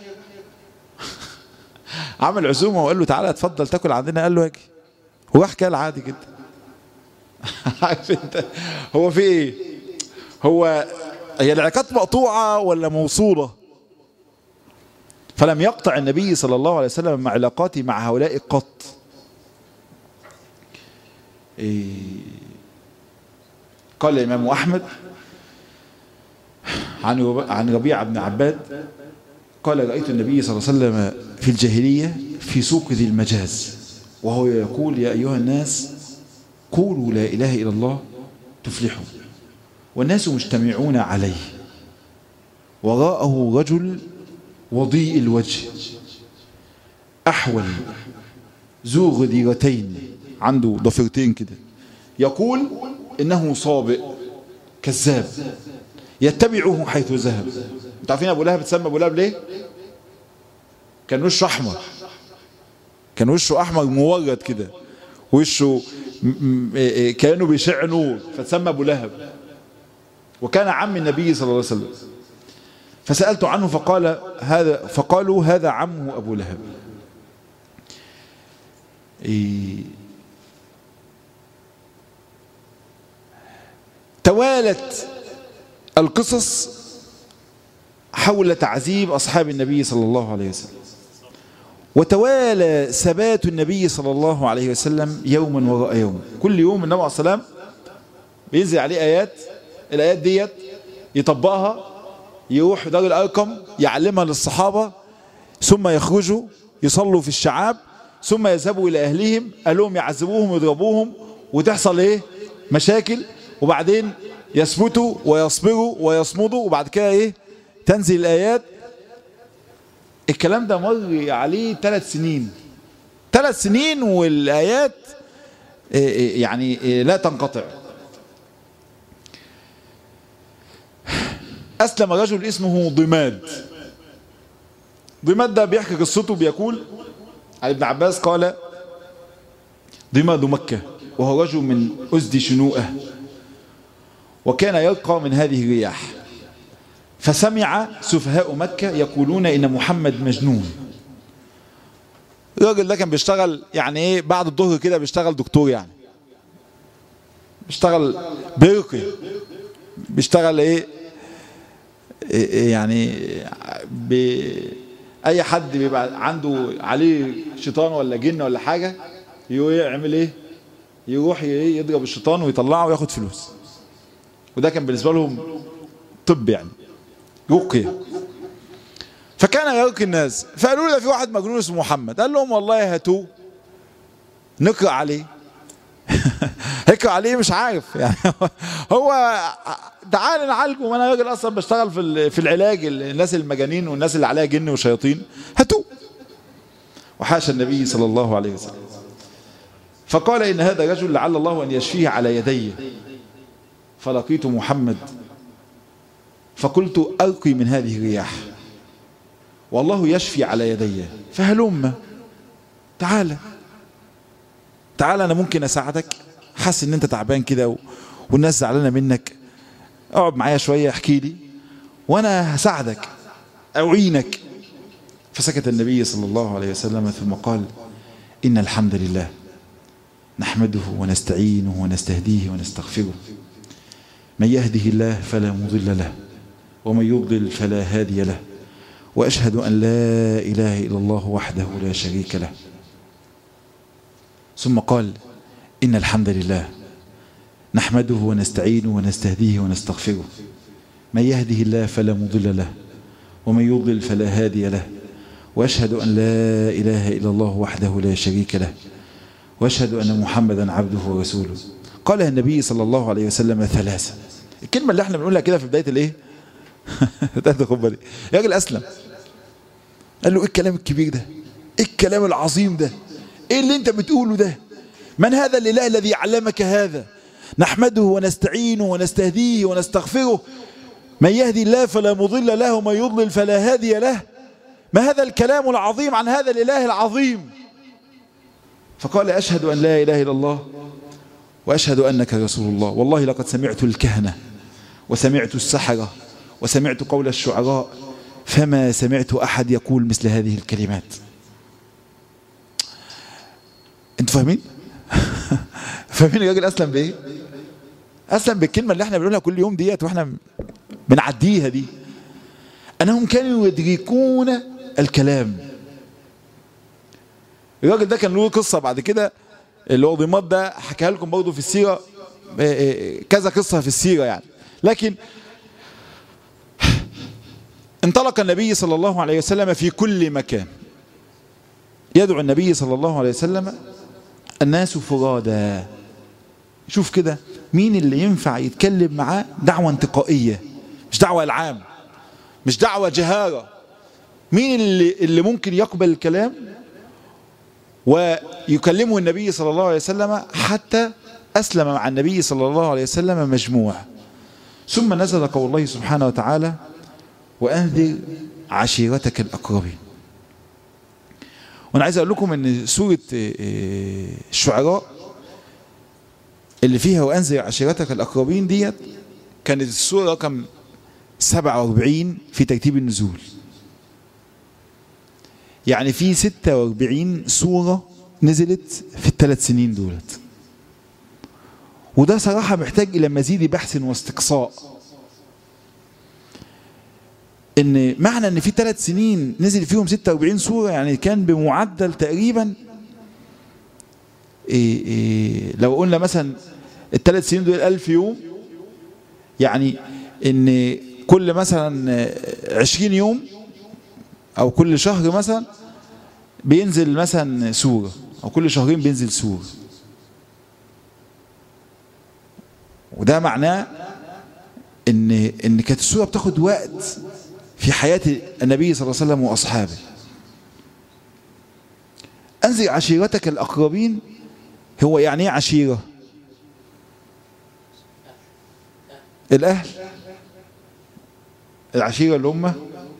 عمل عزومه وقال له تعالى اتفضل تاكل عندنا قال له اجي وراح كل عادي جدا عارف انت هو في ايه هو هي العلاقات مقطوعه ولا موصوله فلم يقطع النبي صلى الله عليه وسلم مع علاقاته مع هؤلاء قط إيه قال الامام احمد عن عن ربيع بن عباد قال رأيت النبي صلى الله عليه وسلم في الجاهلية في سوق ذي المجاز وهو يقول يا أيها الناس قولوا لا إله إلا الله تفلحوا والناس مجتمعون عليه وراءه رجل وضيء الوجه أحول ذو غديرتين عنده ضفيرتين كده يقول إنه صابئ كذاب يتبعه حيث ذهب انتوا عارفين ابو لهب اتسمى ابو لهب ليه كان وشه احمر كان وشه احمر مورد كده وشه كانه بيشع نور فتسمى ابو لهب وكان عم النبي صلى الله عليه وسلم فسالت عنه فقال هذا فقالوا هذا عمه ابو لهب إيه توالت القصص حول تعذيب أصحاب النبي صلى الله عليه وسلم وتوالى ثبات النبي صلى الله عليه وسلم يوما وراء يوم كل يوم النبي عليه السلام بينزل عليه آيات الآيات ديت يطبقها يروح دار الأرقم يعلمها للصحابة ثم يخرجوا يصلوا في الشعاب ثم يذهبوا إلى أهلهم قال لهم يعذبوهم ويضربوهم وتحصل إيه مشاكل وبعدين يثبتوا ويصبروا ويصمدوا وبعد كده إيه تنزل الآيات الكلام ده مر عليه ثلاث سنين ثلاث سنين والآيات يعني لا تنقطع أسلم رجل اسمه ضماد ضماد ده بيحكي قصته بيقول عن ابن عباس قال ضماد مكة وهو رجل من أزد شنوءه وكان يلقى من هذه الرياح فسمع سفهاء مكة يقولون إن محمد مجنون الراجل ده كان بيشتغل يعني ايه بعد الظهر كده بيشتغل دكتور يعني بيشتغل بيرقي بيشتغل ايه, إيه يعني بي اي حد بيبقى عنده عليه شيطان ولا جن ولا حاجة يعمل ايه يروح يضرب الشيطان ويطلعه وياخد فلوس وده كان بالنسبة لهم طب يعني يقي فكان يلقي الناس فقالوا له في واحد مجنون اسمه محمد قال لهم والله هاتوه نقرأ عليه هيقرأ عليه مش عارف يعني هو تعال نعالجه وانا راجل اصلا بشتغل في في العلاج الناس المجانين والناس اللي عليها جن وشياطين هاتوه وحاشا النبي صلى الله عليه وسلم فقال ان هذا رجل لعل الله ان يشفيه على يدي فلقيت محمد فقلت ألقي من هذه الرياح والله يشفي على يدي فهلم تعالى تعالى أنا ممكن أساعدك حاسس ان انت تعبان كده والناس زعلانة منك اقعد معايا شوية احكي لي وانا هساعدك اعينك فسكت النبي صلى الله عليه وسلم ثم قال إن الحمد لله نحمده ونستعينه ونستهديه ونستغفره من يهده الله فلا مضل له ومن يضلل فلا هادي له وأشهد أن لا إله إلا الله وحده لا شريك له ثم قال إن الحمد لله نحمده ونستعينه ونستهديه ونستغفره من يهده الله فلا مضل له ومن يضلل فلا هادي له وأشهد أن لا إله إلا الله وحده لا شريك له وأشهد أن محمدا عبده ورسوله قالها النبي صلى الله عليه وسلم ثلاثة الكلمة اللي احنا بنقولها كده في بداية الايه بداية الخطبة دي يا راجل أسلم قال له ايه الكلام الكبير ده ايه الكلام العظيم ده ايه اللي انت بتقوله ده من هذا الإله الذي علمك هذا نحمده ونستعينه ونستهديه ونستغفره من يهدي الله فلا مضل له ومن يضلل فلا هادي له ما هذا الكلام العظيم عن هذا الإله العظيم فقال أشهد أن لا إله إلا الله وأشهد أنك رسول الله والله لقد سمعت الكهنة وسمعت السحرة وسمعت قول الشعراء فما سمعت أحد يقول مثل هذه الكلمات انتوا فاهمين فاهمين الراجل أسلم بإيه أسلم بالكلمة اللي احنا بنقولها كل يوم ديت واحنا بنعديها دي أنهم كانوا يدركون الكلام الراجل ده كان له قصة بعد كده اللي هو ضماد ده حكاها لكم برضه في السيرة كذا قصة في السيرة يعني لكن انطلق النبي صلى الله عليه وسلم في كل مكان يدعو النبي صلى الله عليه وسلم الناس فرادى شوف كده مين اللي ينفع يتكلم معاه دعوة انتقائية مش دعوة العام مش دعوة جهارة مين اللي, اللي ممكن يقبل الكلام ويكلمه النبي صلى الله عليه وسلم حتى أسلم مع النبي صلى الله عليه وسلم مجموع ثم نزل قول الله سبحانه وتعالى وأنذر عشيرتك الأقربين وأنا عايز أقول لكم أن سورة الشعراء اللي فيها وأنذر عشيرتك الأقربين ديت كانت السورة رقم 47 في ترتيب النزول يعني في 46 سورة نزلت في الثلاث سنين دولت وده صراحة محتاج إلى مزيد بحث واستقصاء ان معنى ان في ثلاث سنين نزل فيهم 46 سورة يعني كان بمعدل تقريبا إيه إيه لو قلنا مثلا الثلاث سنين دول 1000 يوم يعني ان كل مثلا 20 يوم او كل شهر مثلا بينزل مثلا سورة او كل شهرين بينزل سورة وده معناه ان ان كانت السورة بتاخد وقت في حياة النبي صلى الله عليه وسلم واصحابه انزل عشيرتك الاقربين هو يعني ايه عشيره الأهل العشيرة اللي هم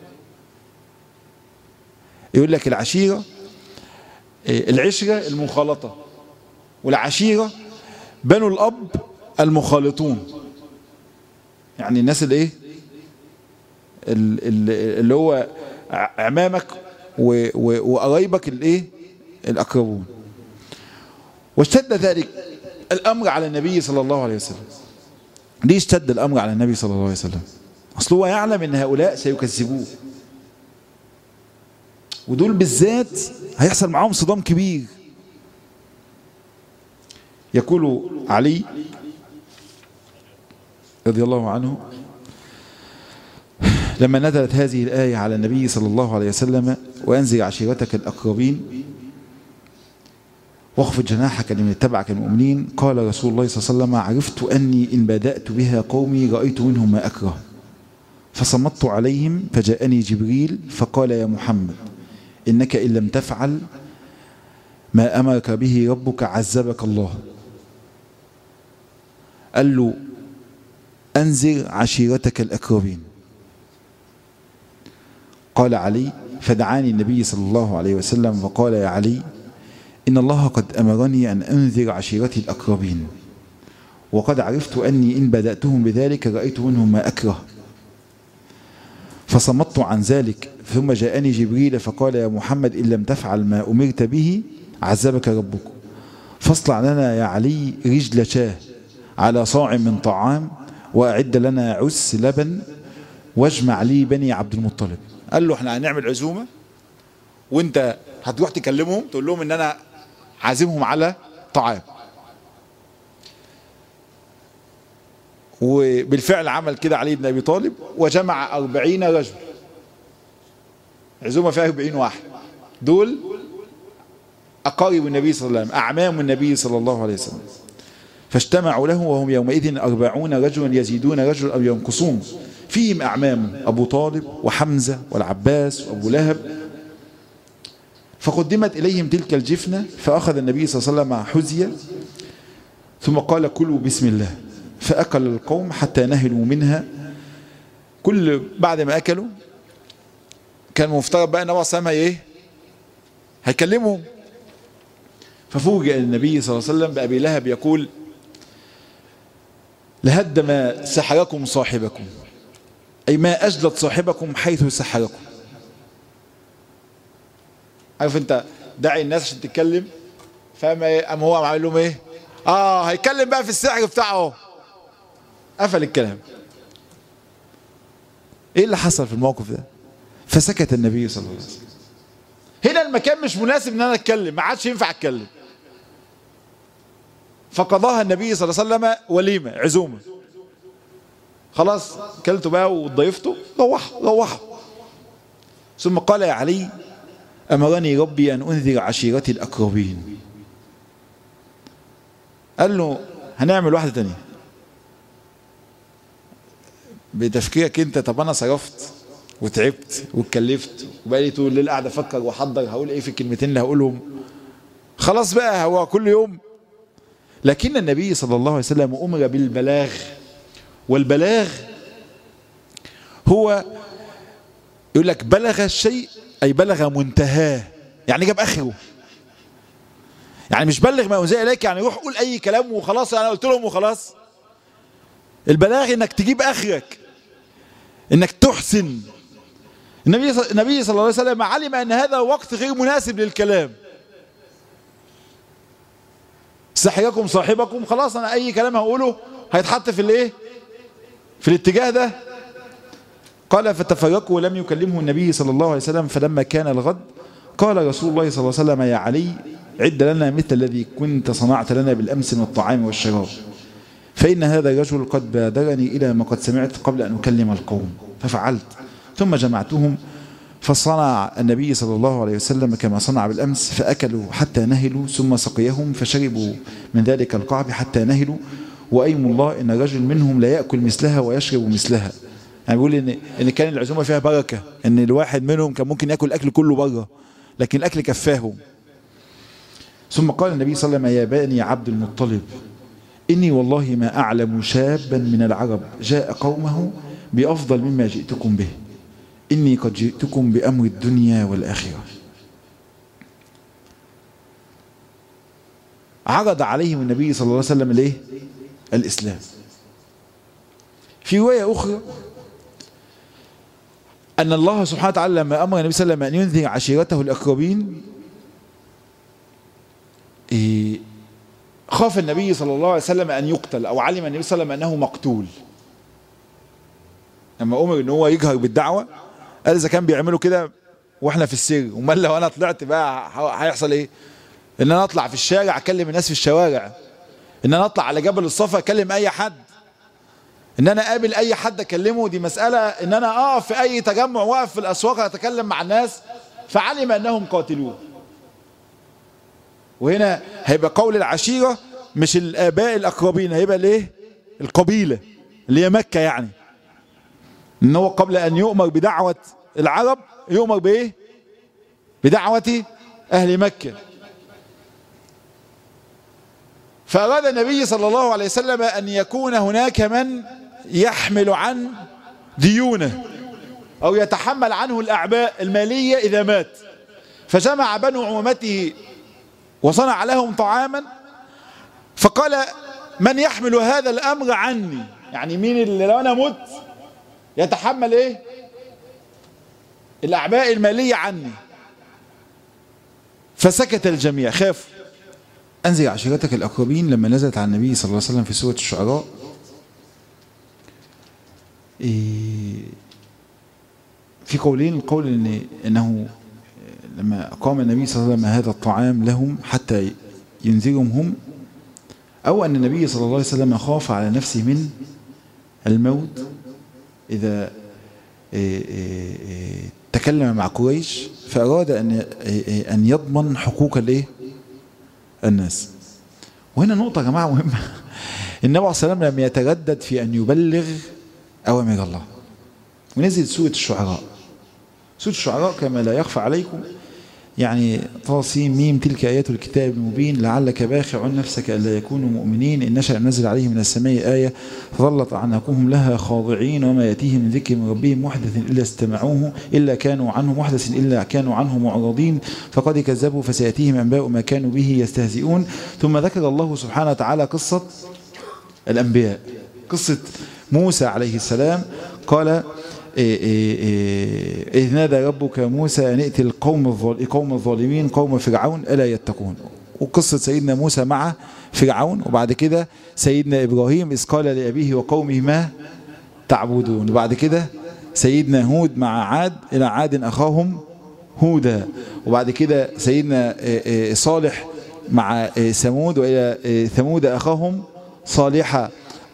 يقول لك العشيرة العشرة المخالطة والعشيرة بنو الأب المخالطون يعني الناس اللي ايه اللي هو عمامك وقرايبك الايه الأقربون واشتد ذلك الأمر على النبي صلى الله عليه وسلم ليه اشتد الأمر على النبي صلى الله عليه وسلم أصل هو يعلم أن هؤلاء سيكذبوه ودول بالذات هيحصل معاهم صدام كبير يقول علي رضي الله عنه لما نزلت هذه الآية على النبي صلى الله عليه وسلم وأنزل عشيرتك الأقربين واخفض جناحك لمن اتبعك المؤمنين قال رسول الله صلى الله عليه وسلم عرفت أني إن بدأت بها قومي رأيت منهم ما أكره فصمت عليهم فجاءني جبريل فقال يا محمد إنك إن لم تفعل ما أمرك به ربك عذبك الله قال له أنزل عشيرتك الأقربين قال علي فدعاني النبي صلى الله عليه وسلم فقال يا علي إن الله قد أمرني أن أنذر عشيرتي الأقربين وقد عرفت أني إن بدأتهم بذلك رأيت منهم ما أكره فصمت عن ذلك ثم جاءني جبريل فقال يا محمد إن لم تفعل ما أمرت به عذبك ربك فاصلع لنا يا علي رجل شاه على صاع من طعام وأعد لنا عس لبن واجمع لي بني عبد المطلب قال له احنا هنعمل عزومة وانت هتروح تكلمهم تقول لهم ان انا عازمهم على طعام وبالفعل عمل كده علي بن ابي طالب وجمع أربعين رجل عزومة فيها أربعين واحد دول أقارب النبي صلى الله عليه وسلم أعمام النبي صلى الله عليه وسلم فاجتمعوا له وهم يومئذ أربعون رجلا يزيدون رجل أو ينقصون فيهم أعمام أبو طالب وحمزة والعباس وأبو لهب فقدمت إليهم تلك الجفنة فأخذ النبي صلى الله عليه وسلم حزية ثم قال كلوا بسم الله فأكل القوم حتى نهلوا منها كل بعد ما أكلوا كان مفترض بقى النبي صلى الله عليه وسلم ايه هيكلمهم ففوجئ النبي صلى الله عليه وسلم بأبي لهب يقول لهدم سحركم صاحبكم أي ما أجلت صاحبكم حيث سحركم عارف انت داعي الناس عشان تتكلم فاهم قام هو عامل لهم ايه اه هيتكلم بقى في السحر بتاعه قفل الكلام ايه اللي حصل في الموقف ده فسكت النبي صلى الله عليه وسلم هنا المكان مش مناسب ان انا اتكلم ما عادش ينفع اتكلم فقضاها النبي صلى الله عليه وسلم وليمه عزومه خلاص كلته بقى وضيفته روحوا روحوا ثم قال يا علي أمرني ربي أن أنذر عشيرتي الأقربين قال له هنعمل واحدة تانية بتفكيرك انت طب انا صرفت وتعبت واتكلفت وبقالي طول الليل قاعد افكر واحضر هقول ايه في الكلمتين اللي هقولهم خلاص بقى هو كل يوم لكن النبي صلى الله عليه وسلم امر بالبلاغ والبلاغ هو يقول لك بلغ الشيء أي بلغ منتهاه يعني جاب آخره يعني مش بلغ ما أنزل إليك يعني روح قول أي كلام وخلاص أنا قلت لهم وخلاص البلاغ إنك تجيب آخرك إنك تحسن النبي النبي صلى الله عليه وسلم علم أن هذا وقت غير مناسب للكلام سحركم صاحبكم خلاص أنا أي كلام هقوله هيتحط في الإيه في الاتجاه ده قال فتفرقوا ولم يكلمه النبي صلى الله عليه وسلم فلما كان الغد قال رسول الله صلى الله عليه وسلم يا علي عد لنا مثل الذي كنت صنعت لنا بالأمس من الطعام والشراب فإن هذا الرجل قد بادرني إلى ما قد سمعت قبل أن أكلم القوم ففعلت ثم جمعتهم فصنع النبي صلى الله عليه وسلم كما صنع بالأمس فأكلوا حتى نهلوا ثم سقيهم فشربوا من ذلك القعب حتى نهلوا وأيم الله إن الرجل منهم لا يأكل مثلها ويشرب مثلها يعني بيقول إن, إن كان العزومة فيها بركة إن الواحد منهم كان ممكن يأكل الأكل كله بره لكن الأكل كفاهم ثم قال النبي صلى الله عليه وسلم يا بني عبد المطلب إني والله ما أعلم شابا من العرب جاء قومه بأفضل مما جئتكم به إني قد جئتكم بأمر الدنيا والآخرة عرض عليهم النبي صلى الله عليه وسلم الايه الإسلام في رواية أخرى أن الله سبحانه وتعالى لما أمر النبي صلى الله عليه وسلم أن ينذر عشيرته الأقربين خاف النبي صلى الله عليه وسلم أن يقتل أو علم النبي صلى الله عليه وسلم أنه مقتول لما أمر أن هو يجهر بالدعوة قال إذا كان بيعملوا كده وإحنا في السر ومال لو أنا طلعت بقى هيحصل إيه إن أنا أطلع في الشارع أكلم الناس في الشوارع إن أنا أطلع على جبل الصفا أكلم أي حد ان انا اقابل اي حد اكلمه دي مسألة ان انا اقف في اي تجمع واقف في الاسواق اتكلم مع الناس فعلم انهم قاتلوه وهنا هيبقى قول العشيرة مش الاباء الاقربين هيبقى الايه القبيلة اللي هي مكة يعني ان هو قبل ان يؤمر بدعوة العرب يؤمر بايه بدعوة اهل مكة فأراد النبي صلى الله عليه وسلم أن يكون هناك من يحمل عن ديونه أو يتحمل عنه الأعباء المالية إذا مات فجمع بنو عمومته وصنع لهم طعاما فقال من يحمل هذا الأمر عني يعني مين اللي لو أنا مت يتحمل إيه الأعباء المالية عني فسكت الجميع خافوا أنزل عشيرتك الأقربين لما نزلت على النبي صلى الله عليه وسلم في سورة الشعراء في قولين القول إن إنه لما قام النبي صلى الله عليه وسلم هذا الطعام لهم حتى ينذرهم هم أو أن النبي صلى الله عليه وسلم خاف على نفسه من الموت إذا تكلم مع قريش فأراد أن أن يضمن حقوق الايه الناس وهنا نقطة يا جماعة مهمة النبي عليه الصلاة والسلام لم يتردد في أن يبلغ أوامر الله ونزلت سورة الشعراء سورة الشعراء كما لا يخفى عليكم يعني طاسيم ميم تلك آيات الكتاب المبين لعلك باخع نفسك ألا يكونوا مؤمنين إن نشأ نزل عليهم من السماء آية فظلت أعناقهم لها خاضعين وما يأتيهم من ذكر من ربهم محدث إلا استمعوه إلا كانوا عنه محدث إلا كانوا عنه معرضين فقد كذبوا فسيأتيهم أنباء ما كانوا به يستهزئون ثم ذكر الله سبحانه وتعالى قصة الأنبياء قصة موسى عليه السلام قال إذ نادى ربك موسى أن ائت القوم القوم الظالمين قوم فرعون ألا يتقون وقصة سيدنا موسى مع فرعون وبعد كده سيدنا إبراهيم إذ قال لأبيه وقومه ما تعبدون وبعد كده سيدنا هود مع عاد إلى عاد أخاهم هودا وبعد كده سيدنا صالح مع ثمود وإلى ثمود أخاهم صالحا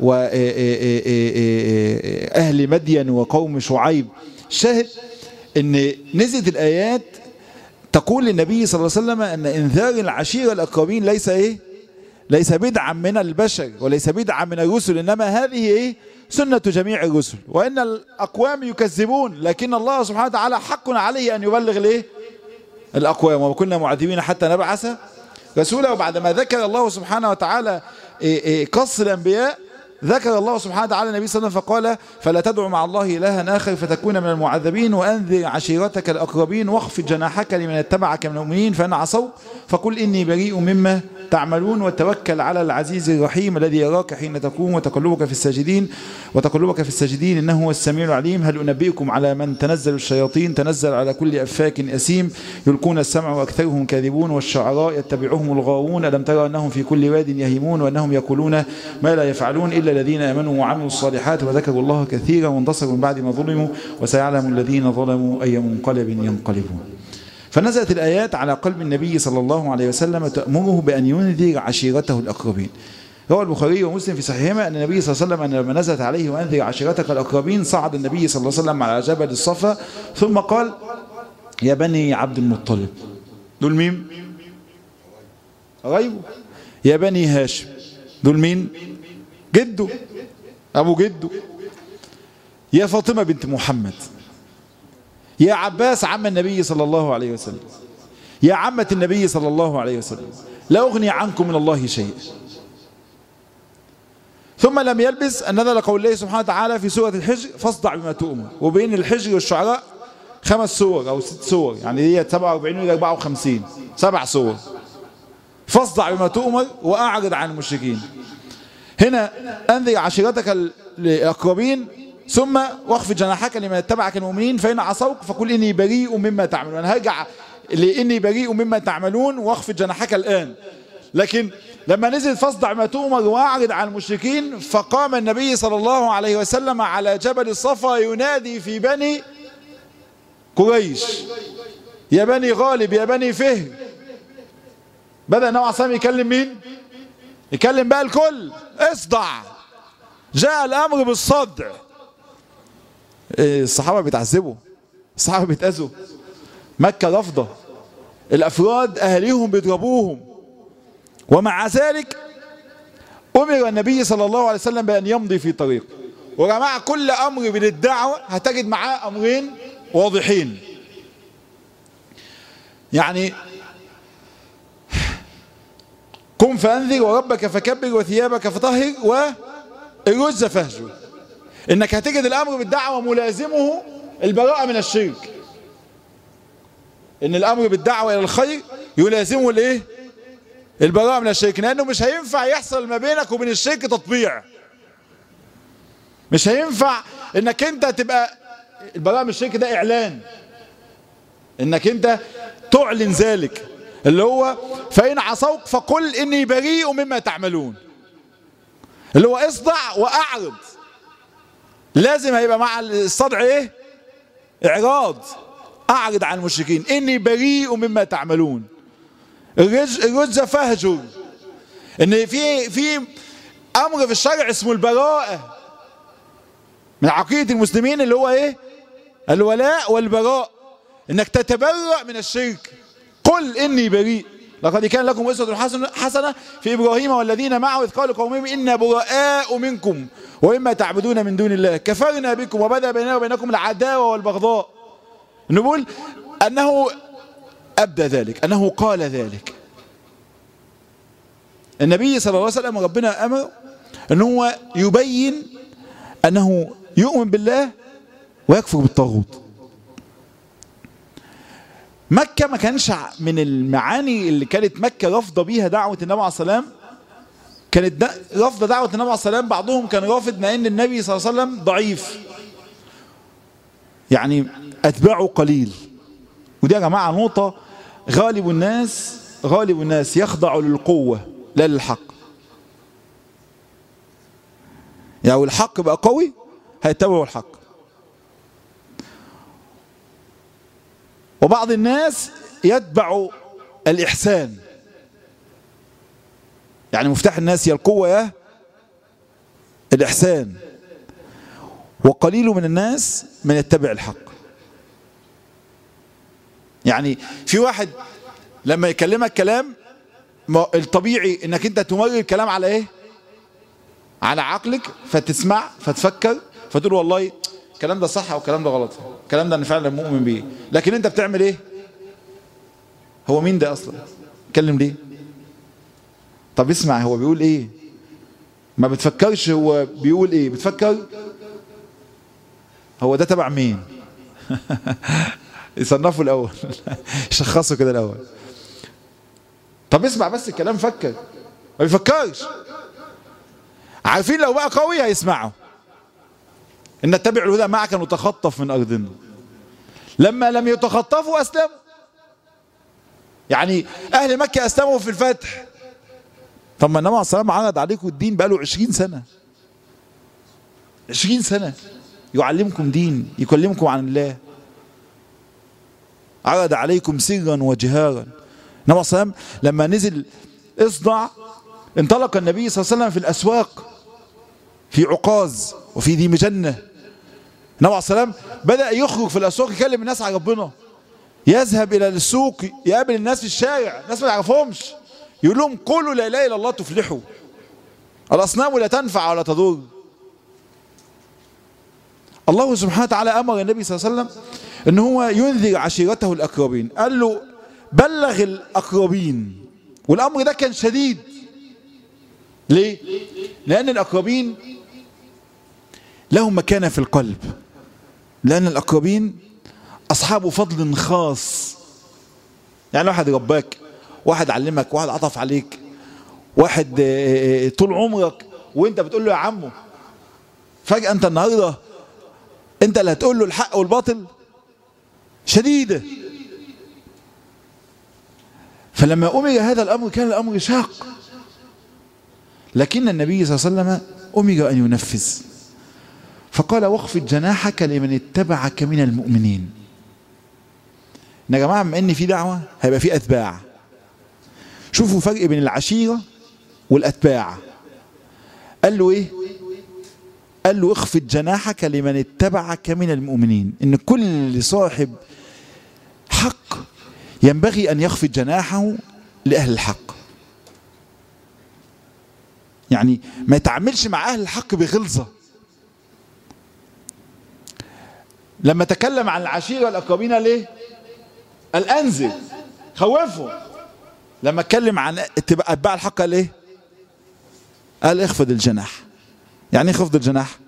وأهل مدين وقوم شعيب شاهد ان نزلت الآيات تقول للنبي صلى الله عليه وسلم أن إنذار العشيرة الأقربين ليس إيه ليس بدعا من البشر وليس بدعا من الرسل إنما هذه إيه سنة جميع الرسل وإن الأقوام يكذبون لكن الله سبحانه وتعالى حق عليه أن يبلغ الإيه الأقوام وكنا معذبين حتى نبعث رسولا وبعدما ذكر الله سبحانه وتعالى قص الأنبياء ذكر الله سبحانه وتعالى النبي صلى الله عليه وسلم فقال فلا تدعو مع الله إلها آخر فتكون من المعذبين وأنذر عشيرتك الأقربين واخفض جناحك لمن اتبعك من المؤمنين فإن عصوا فقل إني بريء مما تعملون وتوكل على العزيز الرحيم الذي يراك حين تقوم وتقلبك في الساجدين وتقلبك في الساجدين إنه هو السميع العليم هل أنبئكم على من تنزل الشياطين تنزل على كل أفاك أسيم يلقون السمع وأكثرهم كاذبون والشعراء يتبعهم الغاوون ألم ترى أنهم في كل واد يهيمون وأنهم يقولون ما لا يفعلون إلا الذين آمنوا وعملوا الصالحات وذكروا الله كثيرا وانتصروا من بعد ما ظلموا وسيعلم الذين ظلموا أي منقلب ينقلبون فنزلت الآيات على قلب النبي صلى الله عليه وسلم تأمره بأن ينذر عشيرته الأقربين روى البخاري ومسلم في صحيحهما أن النبي صلى الله عليه وسلم لما نزلت عليه وأنذر عشيرتك الأقربين صعد النبي صلى الله عليه وسلم على جبل الصفا ثم قال يا بني عبد المطلب دول مين؟ قرايبه يا بني هاشم دول مين؟ جده أبو جده يا فاطمة بنت محمد يا عباس عم النبي صلى الله عليه وسلم يا عمة النبي صلى الله عليه وسلم لا أغني عنكم من الله شيء ثم لم يلبس أن نزل قول الله سبحانه وتعالى في سورة الحجر فاصدع بما تؤمر وبين الحجر والشعراء خمس سور أو ست سور يعني هي 47 إلى 54 سبع سور فاصدع بما تؤمر وأعرض عن المشركين هنا أنذر عشيرتك الأقربين ثم واخفض جناحك لمن اتبعك المؤمنين فإن عصوك فقل إني بريء مما تعملون أنا هرجع لإني بريء مما تعملون واخفض جناحك الآن لكن لما نزل فاصدع ما تؤمر واعرض عن المشركين فقام النبي صلى الله عليه وسلم على جبل الصفا ينادي في بني قريش يا بني غالب يا بني فهر بدأ النبي عليه يكلم مين يكلم بقى الكل اصدع جاء الأمر بالصدع الصحابة بيتعذبوا الصحابة بيتأذوا مكة رافضة الأفراد أهليهم بيضربوهم ومع ذلك أمر النبي صلى الله عليه وسلم بأن يمضي في طريق وجماعة كل أمر من الدعوة هتجد معاه أمرين واضحين يعني قم فأنذر وربك فكبر وثيابك فطهر والرز فهجر انك هتجد الامر بالدعوة ملازمه البراءة من الشرك ان الامر بالدعوة الى الخير يلازمه الايه البراءة من الشرك لانه مش هينفع يحصل ما بينك وبين الشرك تطبيع مش هينفع انك انت تبقى البراءة من الشرك ده اعلان انك انت تعلن ذلك اللي هو فإن عصوك فقل إني بريء مما تعملون اللي هو اصدع وأعرض لازم هيبقى مع الصدع ايه اعراض اعرض عن المشركين اني بريء مما تعملون الرز الرز فهجر ان في في امر في الشرع اسمه البراءة من عقيدة المسلمين اللي هو ايه الولاء والبراء انك تتبرأ من الشرك قل اني بريء لقد كان لكم اسوة حسنة في ابراهيم والذين معه اذ قالوا قومهم انا براء منكم ومما تعبدون من دون الله كفرنا بكم وبدا بيننا وبينكم العداوة والبغضاء نقول انه ابدى ذلك انه قال ذلك النبي صلى الله عليه وسلم ربنا امر ان هو يبين انه يؤمن بالله ويكفر بالطاغوت مكة ما كانش من المعاني اللي كانت مكة رافضة بيها دعوة النبي عليه السلام كانت رافضة دعوة النبي عليه السلام بعضهم كان رافض ما ان النبي صلى الله عليه وسلم ضعيف يعني اتباعه قليل ودي يا جماعة نقطة غالب الناس غالب الناس يخضع للقوة لا للحق يعني الحق بقى قوي هيتبعوا الحق وبعض الناس يتبع الإحسان يعني مفتاح الناس يا القوة يا الإحسان وقليل من الناس من يتبع الحق يعني في واحد لما يكلمك كلام الطبيعي انك انت تمرر الكلام على ايه على عقلك فتسمع فتفكر فتقول والله الكلام ده صح او الكلام ده غلط الكلام ده انا فعلا مؤمن بيه لكن انت بتعمل ايه هو مين ده اصلا اتكلم ليه طب اسمع هو بيقول ايه ما بتفكرش هو بيقول ايه بتفكر هو ده تبع مين يصنفوا الاول يشخصوا كده الاول طب اسمع بس الكلام فكر ما بيفكرش عارفين لو بقى قوي هيسمعه ان نتبع الهدى معك نتخطف من ارضنا لما لم يتخطفوا اسلموا يعني اهل مكه اسلموا في الفتح طب ما النبي عليه الصلاه والسلام عرض عليكم الدين بقاله 20 سنه 20 سنه يعلمكم دين يكلمكم عن الله عرض عليكم سرا وجهارا النبي عليه الصلاه والسلام لما نزل اصدع انطلق النبي صلى الله عليه وسلم في الاسواق في عكاظ وفي ذي مجنه النبي عليه الصلاه والسلام بدا يخرج في الاسواق يكلم الناس على ربنا يذهب الى السوق يقابل الناس في الشارع الناس ما يعرفهمش يقول لهم قولوا لا اله الا الله تفلحوا الاصنام لا تنفع ولا تضر الله سبحانه وتعالى امر النبي صلى الله عليه وسلم ان هو ينذر عشيرته الاقربين قال له بلغ الاقربين والامر ده كان شديد ليه لان الاقربين لهم مكانه في القلب لان الاقربين اصحاب فضل خاص يعني واحد رباك واحد علمك واحد عطف عليك واحد طول عمرك وانت بتقول له يا عمو فجأة انت النهاردة انت اللي هتقول له الحق والباطل شديدة فلما أمر هذا الأمر كان الأمر شاق لكن النبي صلى الله عليه وسلم أمر أن ينفذ فقال واخفض جناحك لمن اتبعك من المؤمنين يا جماعة بما ان في دعوة هيبقى في أتباع شوفوا فرق بين العشيرة والأتباع قال له ايه قال له اخفض جناحك لمن اتبعك من المؤمنين ان كل صاحب حق ينبغي ان يخفض جناحه لأهل الحق يعني ما يتعاملش مع أهل الحق بغلظة لما تكلم عن العشيرة والأقربين ليه الأنزل خوفهم لما اتكلم عن اتباع الحق قال ايه قال اخفض الجناح يعني ايه خفض الجناح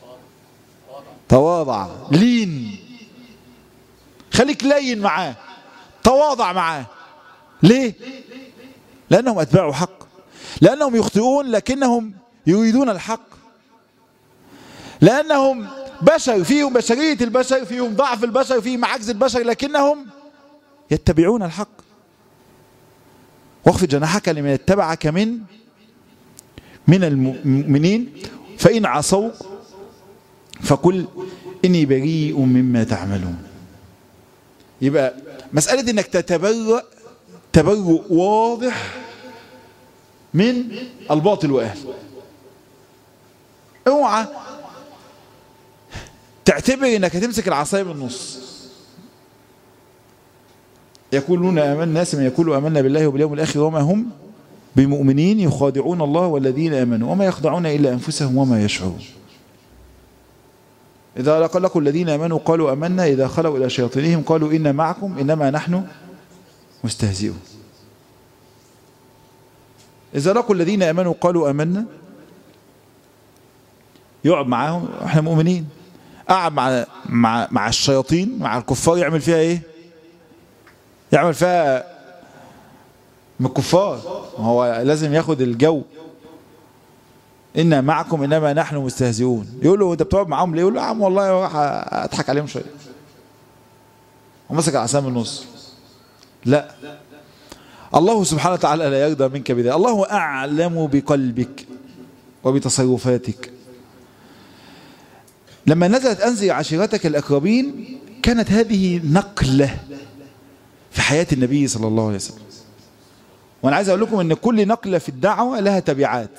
تواضع لين خليك لين معاه تواضع معاه ليه لانهم اتباعوا حق لانهم يخطئون لكنهم يريدون الحق لانهم بشر فيهم بشرية البشر فيهم ضعف البشر فيهم عجز البشر لكنهم يتبعون الحق واخفض جناحك لمن يتبعك من من المؤمنين فإن عصوا فقل إني بريء مما تعملون يبقى مسألة إنك تتبرأ تبرؤ واضح من الباطل وأهله اوعى تعتبر انك هتمسك العصايه من النص يقولون امنا الناس من يقولوا امنا بالله وباليوم الاخر وما هم بمؤمنين يخادعون الله والذين امنوا وما يخدعون الا انفسهم وما يشعرون إذا لقوا الذين آمنوا قالوا أمنا إذا خلوا إلى شياطينهم قالوا إنا معكم إنما نحن مستهزئون إذا لقوا الذين آمنوا قالوا أمنا يقعد معاهم احنا مؤمنين قعد مع مع مع الشياطين مع الكفار يعمل فيها ايه يعمل فيها من الكفار هو لازم ياخد الجو إنا معكم إنما نحن مستهزئون يقول له أنت بتقعد معاهم ليه يقول له يا عم والله راح أضحك عليهم شوية ومسك العصا من النص لا الله سبحانه وتعالى لا يرضى منك بذلك الله أعلم بقلبك وبتصرفاتك لما نزلت أنزل عشيرتك الأقربين كانت هذه نقلة في حياة النبي صلى الله عليه وسلم وأنا عايز أقول لكم أن كل نقلة في الدعوة لها تبعات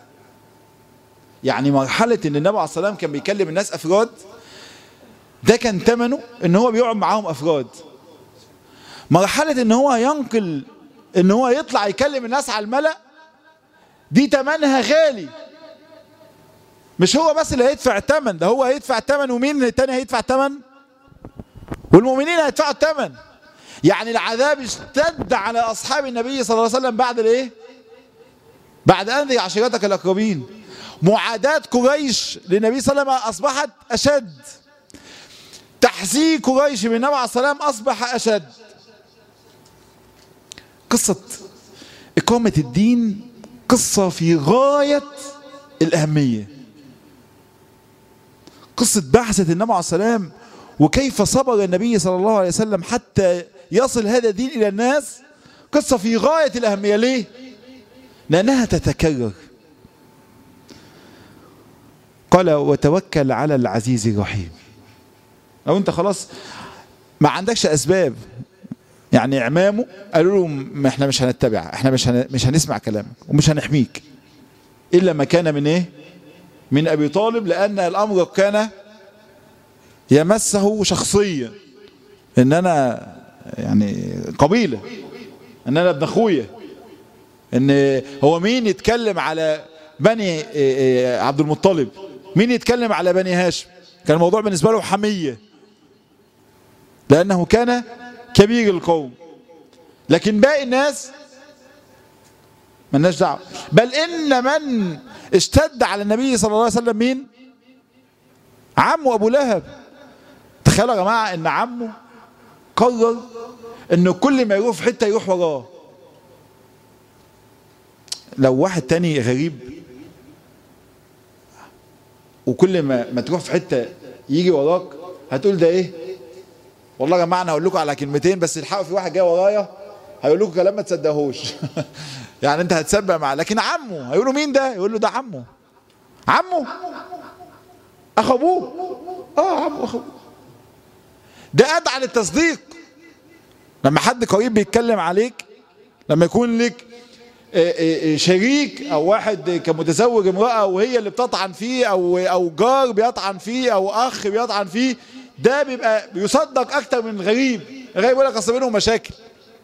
يعني مرحلة أن النبي عليه الصلاة والسلام كان بيكلم الناس أفراد ده كان ثمنه أن هو بيقعد معاهم أفراد مرحلة أن هو ينقل أن هو يطلع يكلم الناس على الملأ دي ثمنها غالي مش هو بس اللي هيدفع الثمن ده هو هيدفع الثمن ومين التاني هيدفع الثمن والمؤمنين هيدفعوا الثمن يعني العذاب اشتد على اصحاب النبي صلى الله عليه وسلم بعد الايه بعد انذر عشيرتك الاقربين معاداة قريش للنبي صلى الله عليه وسلم اصبحت اشد تحذير قريش من النبي عليه الصلاه والسلام اصبح اشد قصه إقامة الدين قصة في غاية الأهمية قصة بعثة النبي عليه السلام وكيف صبر النبي صلى الله عليه وسلم حتى يصل هذا الدين إلى الناس قصة في غاية الأهمية ليه؟ لأنها تتكرر قال وتوكل على العزيز الرحيم لو انت خلاص ما عندكش اسباب يعني اعمامه قالوا له ما احنا مش هنتبع احنا مش هن... مش هنسمع كلامك ومش هنحميك الا ما كان من ايه من ابي طالب لان الامر كان يمسه شخصيا ان انا يعني قبيله ان انا ابن اخويا ان هو مين يتكلم على بني عبد المطلب مين يتكلم على بني هاشم كان الموضوع بالنسبة له حمية لأنه كان كبير القوم لكن باقي الناس ملناش دعوه بل إن من اشتد على النبي صلى الله عليه وسلم مين عمه أبو لهب تخيلوا يا جماعة إن عمه قرر إنه كل ما يروح في حتة يروح وراه لو واحد تاني غريب وكل ما ما تروح في حته يجي وراك هتقول ده ايه والله يا جماعه انا هقول لكم على كلمتين بس الحقوا في واحد جاي ورايا هيقول لكم كلام ما تصدقوش يعني انت هتسبق معاه لكن عمه هيقولوا مين ده يقول له ده عمه عمه اخو ابوه اه عمه اخو ده ادعى للتصديق لما حد قريب بيتكلم عليك لما يكون لك شريك او واحد كان متزوج امرأة وهي اللي بتطعن فيه او او جار بيطعن فيه او اخ بيطعن فيه ده بيبقى بيصدق اكتر من غريب الغريب يقول لك اصل بينهم مشاكل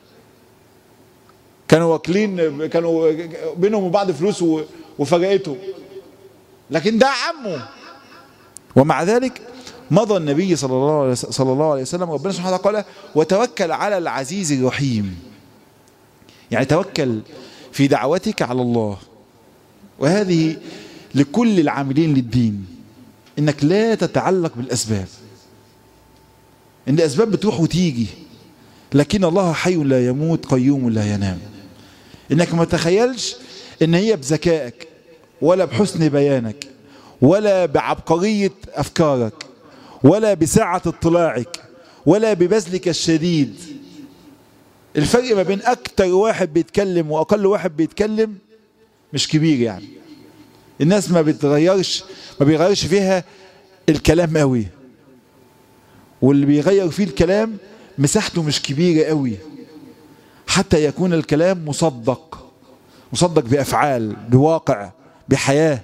كانوا واكلين كانوا بينهم وبعض فلوس وفرقتهم لكن ده عمه ومع ذلك مضى النبي صلى الله عليه صلى الله عليه وسلم ربنا سبحانه وتعالى قال وتوكل على العزيز الرحيم يعني توكل في دعوتك على الله وهذه لكل العاملين للدين انك لا تتعلق بالاسباب ان الاسباب بتروح وتيجي لكن الله حي لا يموت قيوم لا ينام انك ما تخيلش ان هي بذكائك ولا بحسن بيانك ولا بعبقرية افكارك ولا بسعة اطلاعك ولا ببذلك الشديد الفرق ما بين اكتر واحد بيتكلم واقل واحد بيتكلم مش كبير يعني الناس ما بتغيرش ما بيغيرش فيها الكلام قوي واللي بيغير فيه الكلام مساحته مش كبيرة قوي حتى يكون الكلام مصدق مصدق بأفعال بواقع بحياة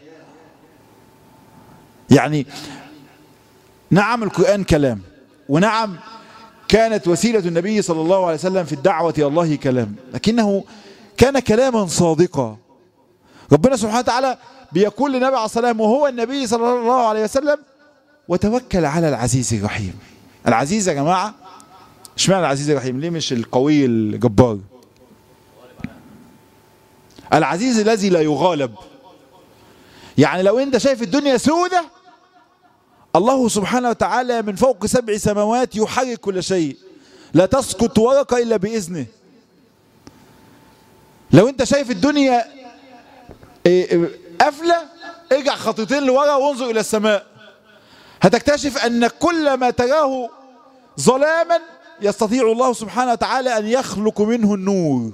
يعني نعم القرآن كلام ونعم كانت وسيلة النبي صلى الله عليه وسلم في الدعوة إلى الله كلام لكنه كان كلاما صادقا ربنا سبحانه وتعالى بيقول للنبي عليه الصلاة والسلام وهو النبي صلى الله عليه وسلم وتوكل على العزيز الرحيم العزيز يا جماعة اشمعنى العزيز الرحيم ليه مش القوي الجبار العزيز الذي لا يغالب يعني لو انت شايف الدنيا سودة الله سبحانه وتعالى من فوق سبع سماوات يحرك كل شيء لا تسقط ورقة إلا بإذنه لو انت شايف الدنيا قافلة ارجع خطوتين لورا وانظر إلى السماء هتكتشف أن كل ما تراه ظلاما يستطيع الله سبحانه وتعالى أن يخلق منه النور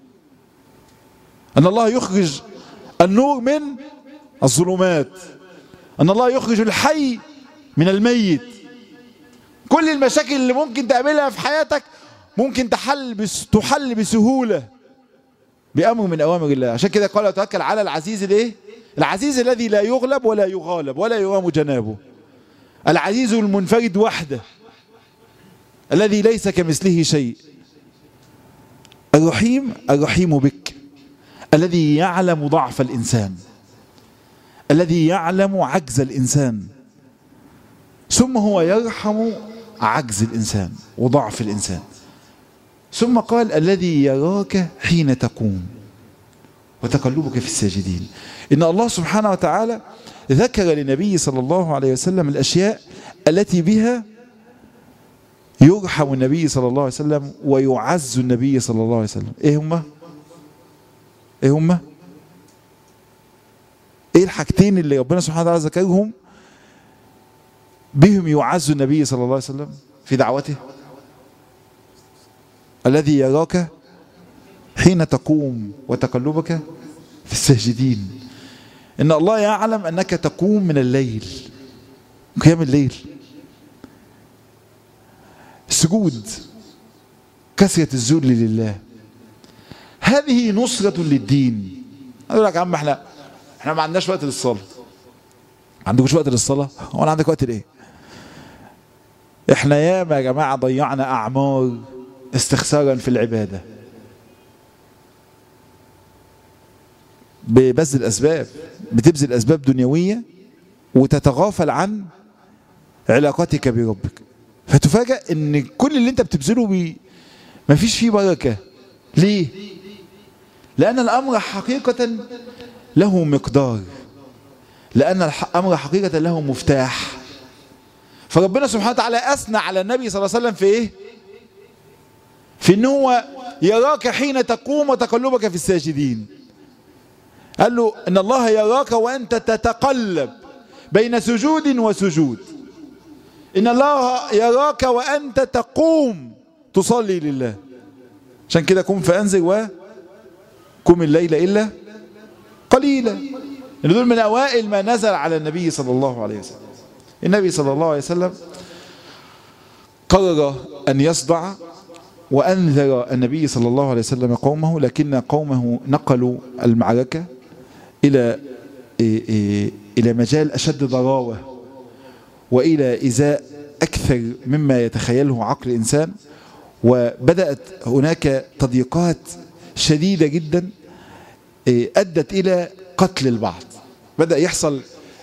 أن الله يخرج النور من الظلمات أن الله يخرج الحي من الميت كل المشاكل اللي ممكن تقابلها في حياتك ممكن تحل بس تحل بسهولة بأمر من أوامر الله عشان كده قال توكل على العزيز الايه العزيز الذي لا يغلب ولا يغالب ولا يرام جنابه العزيز المنفرد وحده الذي ليس كمثله شيء الرحيم الرحيم بك الذي يعلم ضعف الإنسان الذي يعلم عجز الإنسان ثم هو يرحم عجز الإنسان وضعف الإنسان ثم قال الذي يراك حين تقوم وتقلبك في الساجدين إن الله سبحانه وتعالى ذكر للنبي صلى الله عليه وسلم الأشياء التي بها يرحم النبي صلى الله عليه وسلم ويعز النبي صلى الله عليه وسلم إيه هما ايه هما ايه الحاجتين اللي ربنا سبحانه وتعالى ذكرهم بهم يعز النبي صلى الله عليه وسلم في دعوته الذي يراك حين تقوم وتقلبك في الساجدين ان الله يعلم انك تقوم من الليل قيام الليل السجود كثرة الذل لله هذه نصرة للدين اقول لك يا عم احنا احنا ما عندناش وقت للصلاة عندكوش وقت للصلاة وانا عندك وقت لايه احنا ياما يا جماعة ضيعنا اعمار استخسارا في العبادة ببذل الاسباب بتبذل اسباب دنيوية وتتغافل عن علاقتك بربك فتفاجأ ان كل اللي انت بتبذله بي مفيش فيه بركة ليه لان الامر حقيقة له مقدار لان الامر حقيقة له مفتاح فربنا سبحانه وتعالى اثنى على النبي صلى الله عليه وسلم في ايه في ان هو يراك حين تقوم وتقلبك في الساجدين قال له ان الله يراك وانت تتقلب بين سجود وسجود ان الله يراك وانت تقوم تصلي لله عشان كده قم فانزل وقم الليل الا قليلا ان دول من اوائل ما نزل على النبي صلى الله عليه وسلم النبي صلى الله عليه وسلم قرر ان يصدع وانذر النبي صلى الله عليه وسلم قومه لكن قومه نقلوا المعركه الى الى مجال اشد ضراوه والى ازاء اكثر مما يتخيله عقل الانسان وبدات هناك تضييقات شديده جدا ادت الى قتل البعض بدا يحصل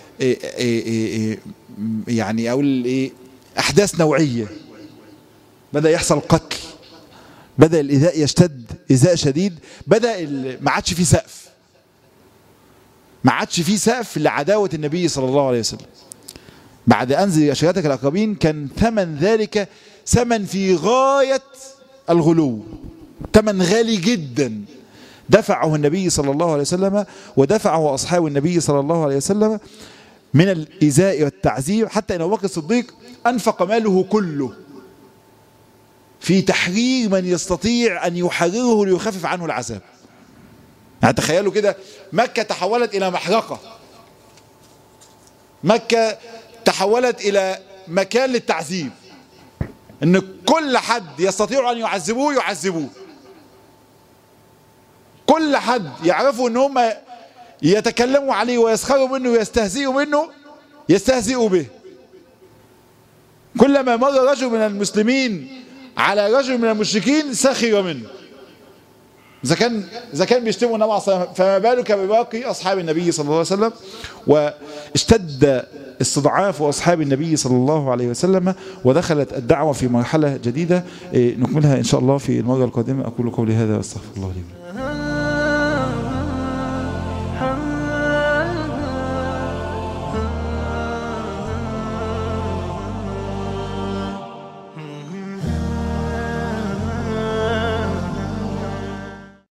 يعني اقول ايه احداث نوعيه بدا يحصل قتل بدا الايذاء يشتد ايذاء شديد بدا ما عادش في سقف ما عادش في سقف لعداوه النبي صلى الله عليه وسلم بعد انزل اشيرتك الاقربين كان ثمن ذلك ثمن في غايه الغلو ثمن غالي جدا دفعه النبي صلى الله عليه وسلم ودفعه اصحاب النبي صلى الله عليه وسلم من الايذاء والتعذيب حتى ان ابو بكر الصديق انفق ماله كله في تحرير من يستطيع ان يحرره ليخفف عنه العذاب يعني تخيلوا كده مكة تحولت إلى محرقة مكة تحولت إلى مكان للتعذيب إن كل حد يستطيع أن يعذبوه يعذبوه كل حد يعرفوا إن هم يتكلموا عليه ويسخروا منه ويستهزئوا منه يستهزئوا به كلما مر رجل من المسلمين على رجل من المشركين سخر منه إذا كان إذا كان بيشتموا النبي صلى الله عليه وسلم فما بالك بباقي أصحاب النبي صلى الله عليه وسلم واشتد استضعاف أصحاب النبي صلى الله عليه وسلم ودخلت الدعوة في مرحلة جديدة نكملها إن شاء الله في المرة القادمة أقول قولي هذا وأستغفر الله لي